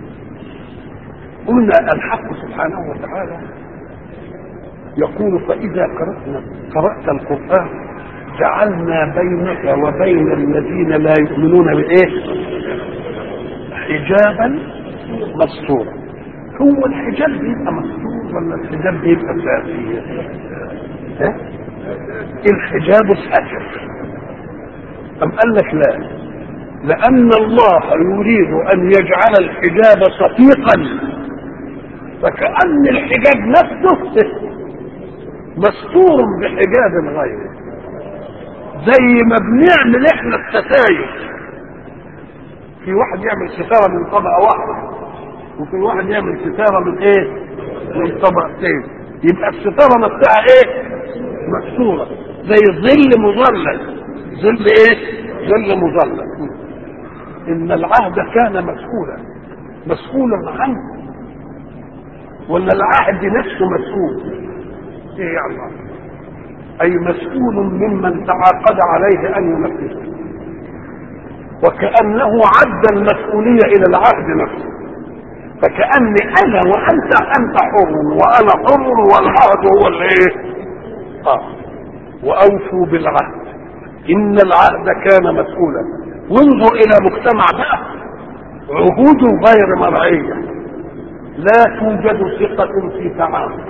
قلنا الحق سبحانه وتعالى يقول فإذا قرأنا قرأت القرآن جعلنا بينك وبين الذين لا يؤمنون بإيه؟ حجابا مستورا هو الحجاب بيبقى مستور ولا الحجاب بيبقى ساتر؟ ها؟ الحجاب ساتر أم قال لك لا لأن الله يريد أن يجعل الحجاب صفيقا فكأن الحجاب نفسه مستور بحجاب غيره زي ما بنعمل احنا الستاير في واحد يعمل ستاره من طبقه واحده وفي واحد يعمل ستاره من ايه من طبقتين يبقى الستاره نفسها ايه مكسوره زي ظل مظلل ظل ايه ظل مظلل ان العهد كان مسؤولا مسؤولا عنه ولا العهد نفسه مسؤول ايه يعني اي مسؤول ممن تعاقد عليه ان ينفذه وكانه عد المسؤوليه الى العهد نفسه فكاني انا وانت انت حر وانا حر والعهد هو الايه اه واوفوا بالعهد ان العهد كان مسؤولا وانظر الى مجتمع بقى عهود غير مرعيه لا توجد ثقه في تعامل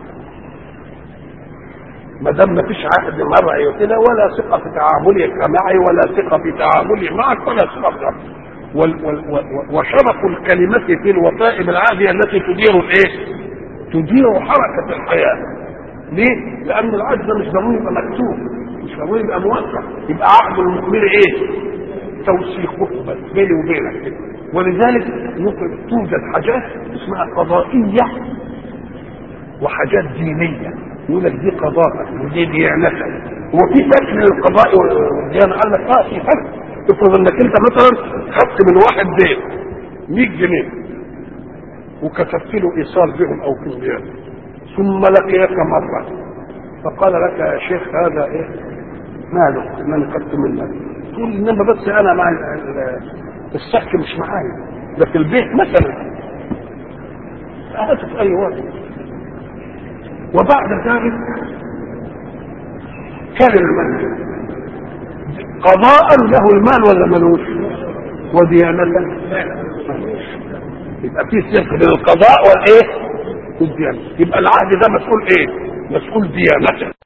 ما دام ما فيش عقد مرعي كده ولا ثقه في تعاملك معي ولا ثقه في تعاملي معك ولا ثقه في وال وال وشرف الكلمة في الوفاء بالعهد التي تدير الايه؟ تدير حركة الحياة. ليه؟ لأن العهد ده مش ضروري يبقى مكتوب، مش ضروري يبقى موثق، يبقى عقد المؤمن ايه؟ توثيقه بس بيني وبينك كده. ولذلك ممكن توجد حاجات اسمها قضائية وحاجات دينية. يقول لك دي قضاء ودي ديانتك وفي فرق بين القضاء والديانه قال لك اه في فرق افرض انك انت مثلا خدت من واحد دين 100 جنيه وكتبت له ايصال بهم او كمبيات ثم لقيك مره فقال لك يا شيخ هذا ايه ماله ان انا خدت منك تقول انما بس انا مع السك مش معايا ده في البيت مثلا هاته في اي وقت وبعد ذلك كان المال قضاء له المال ولا ملوش وديانة يبقى في سلك بين القضاء والايه والديانة يبقى العهد ده مسؤول ايه مسؤول ديانته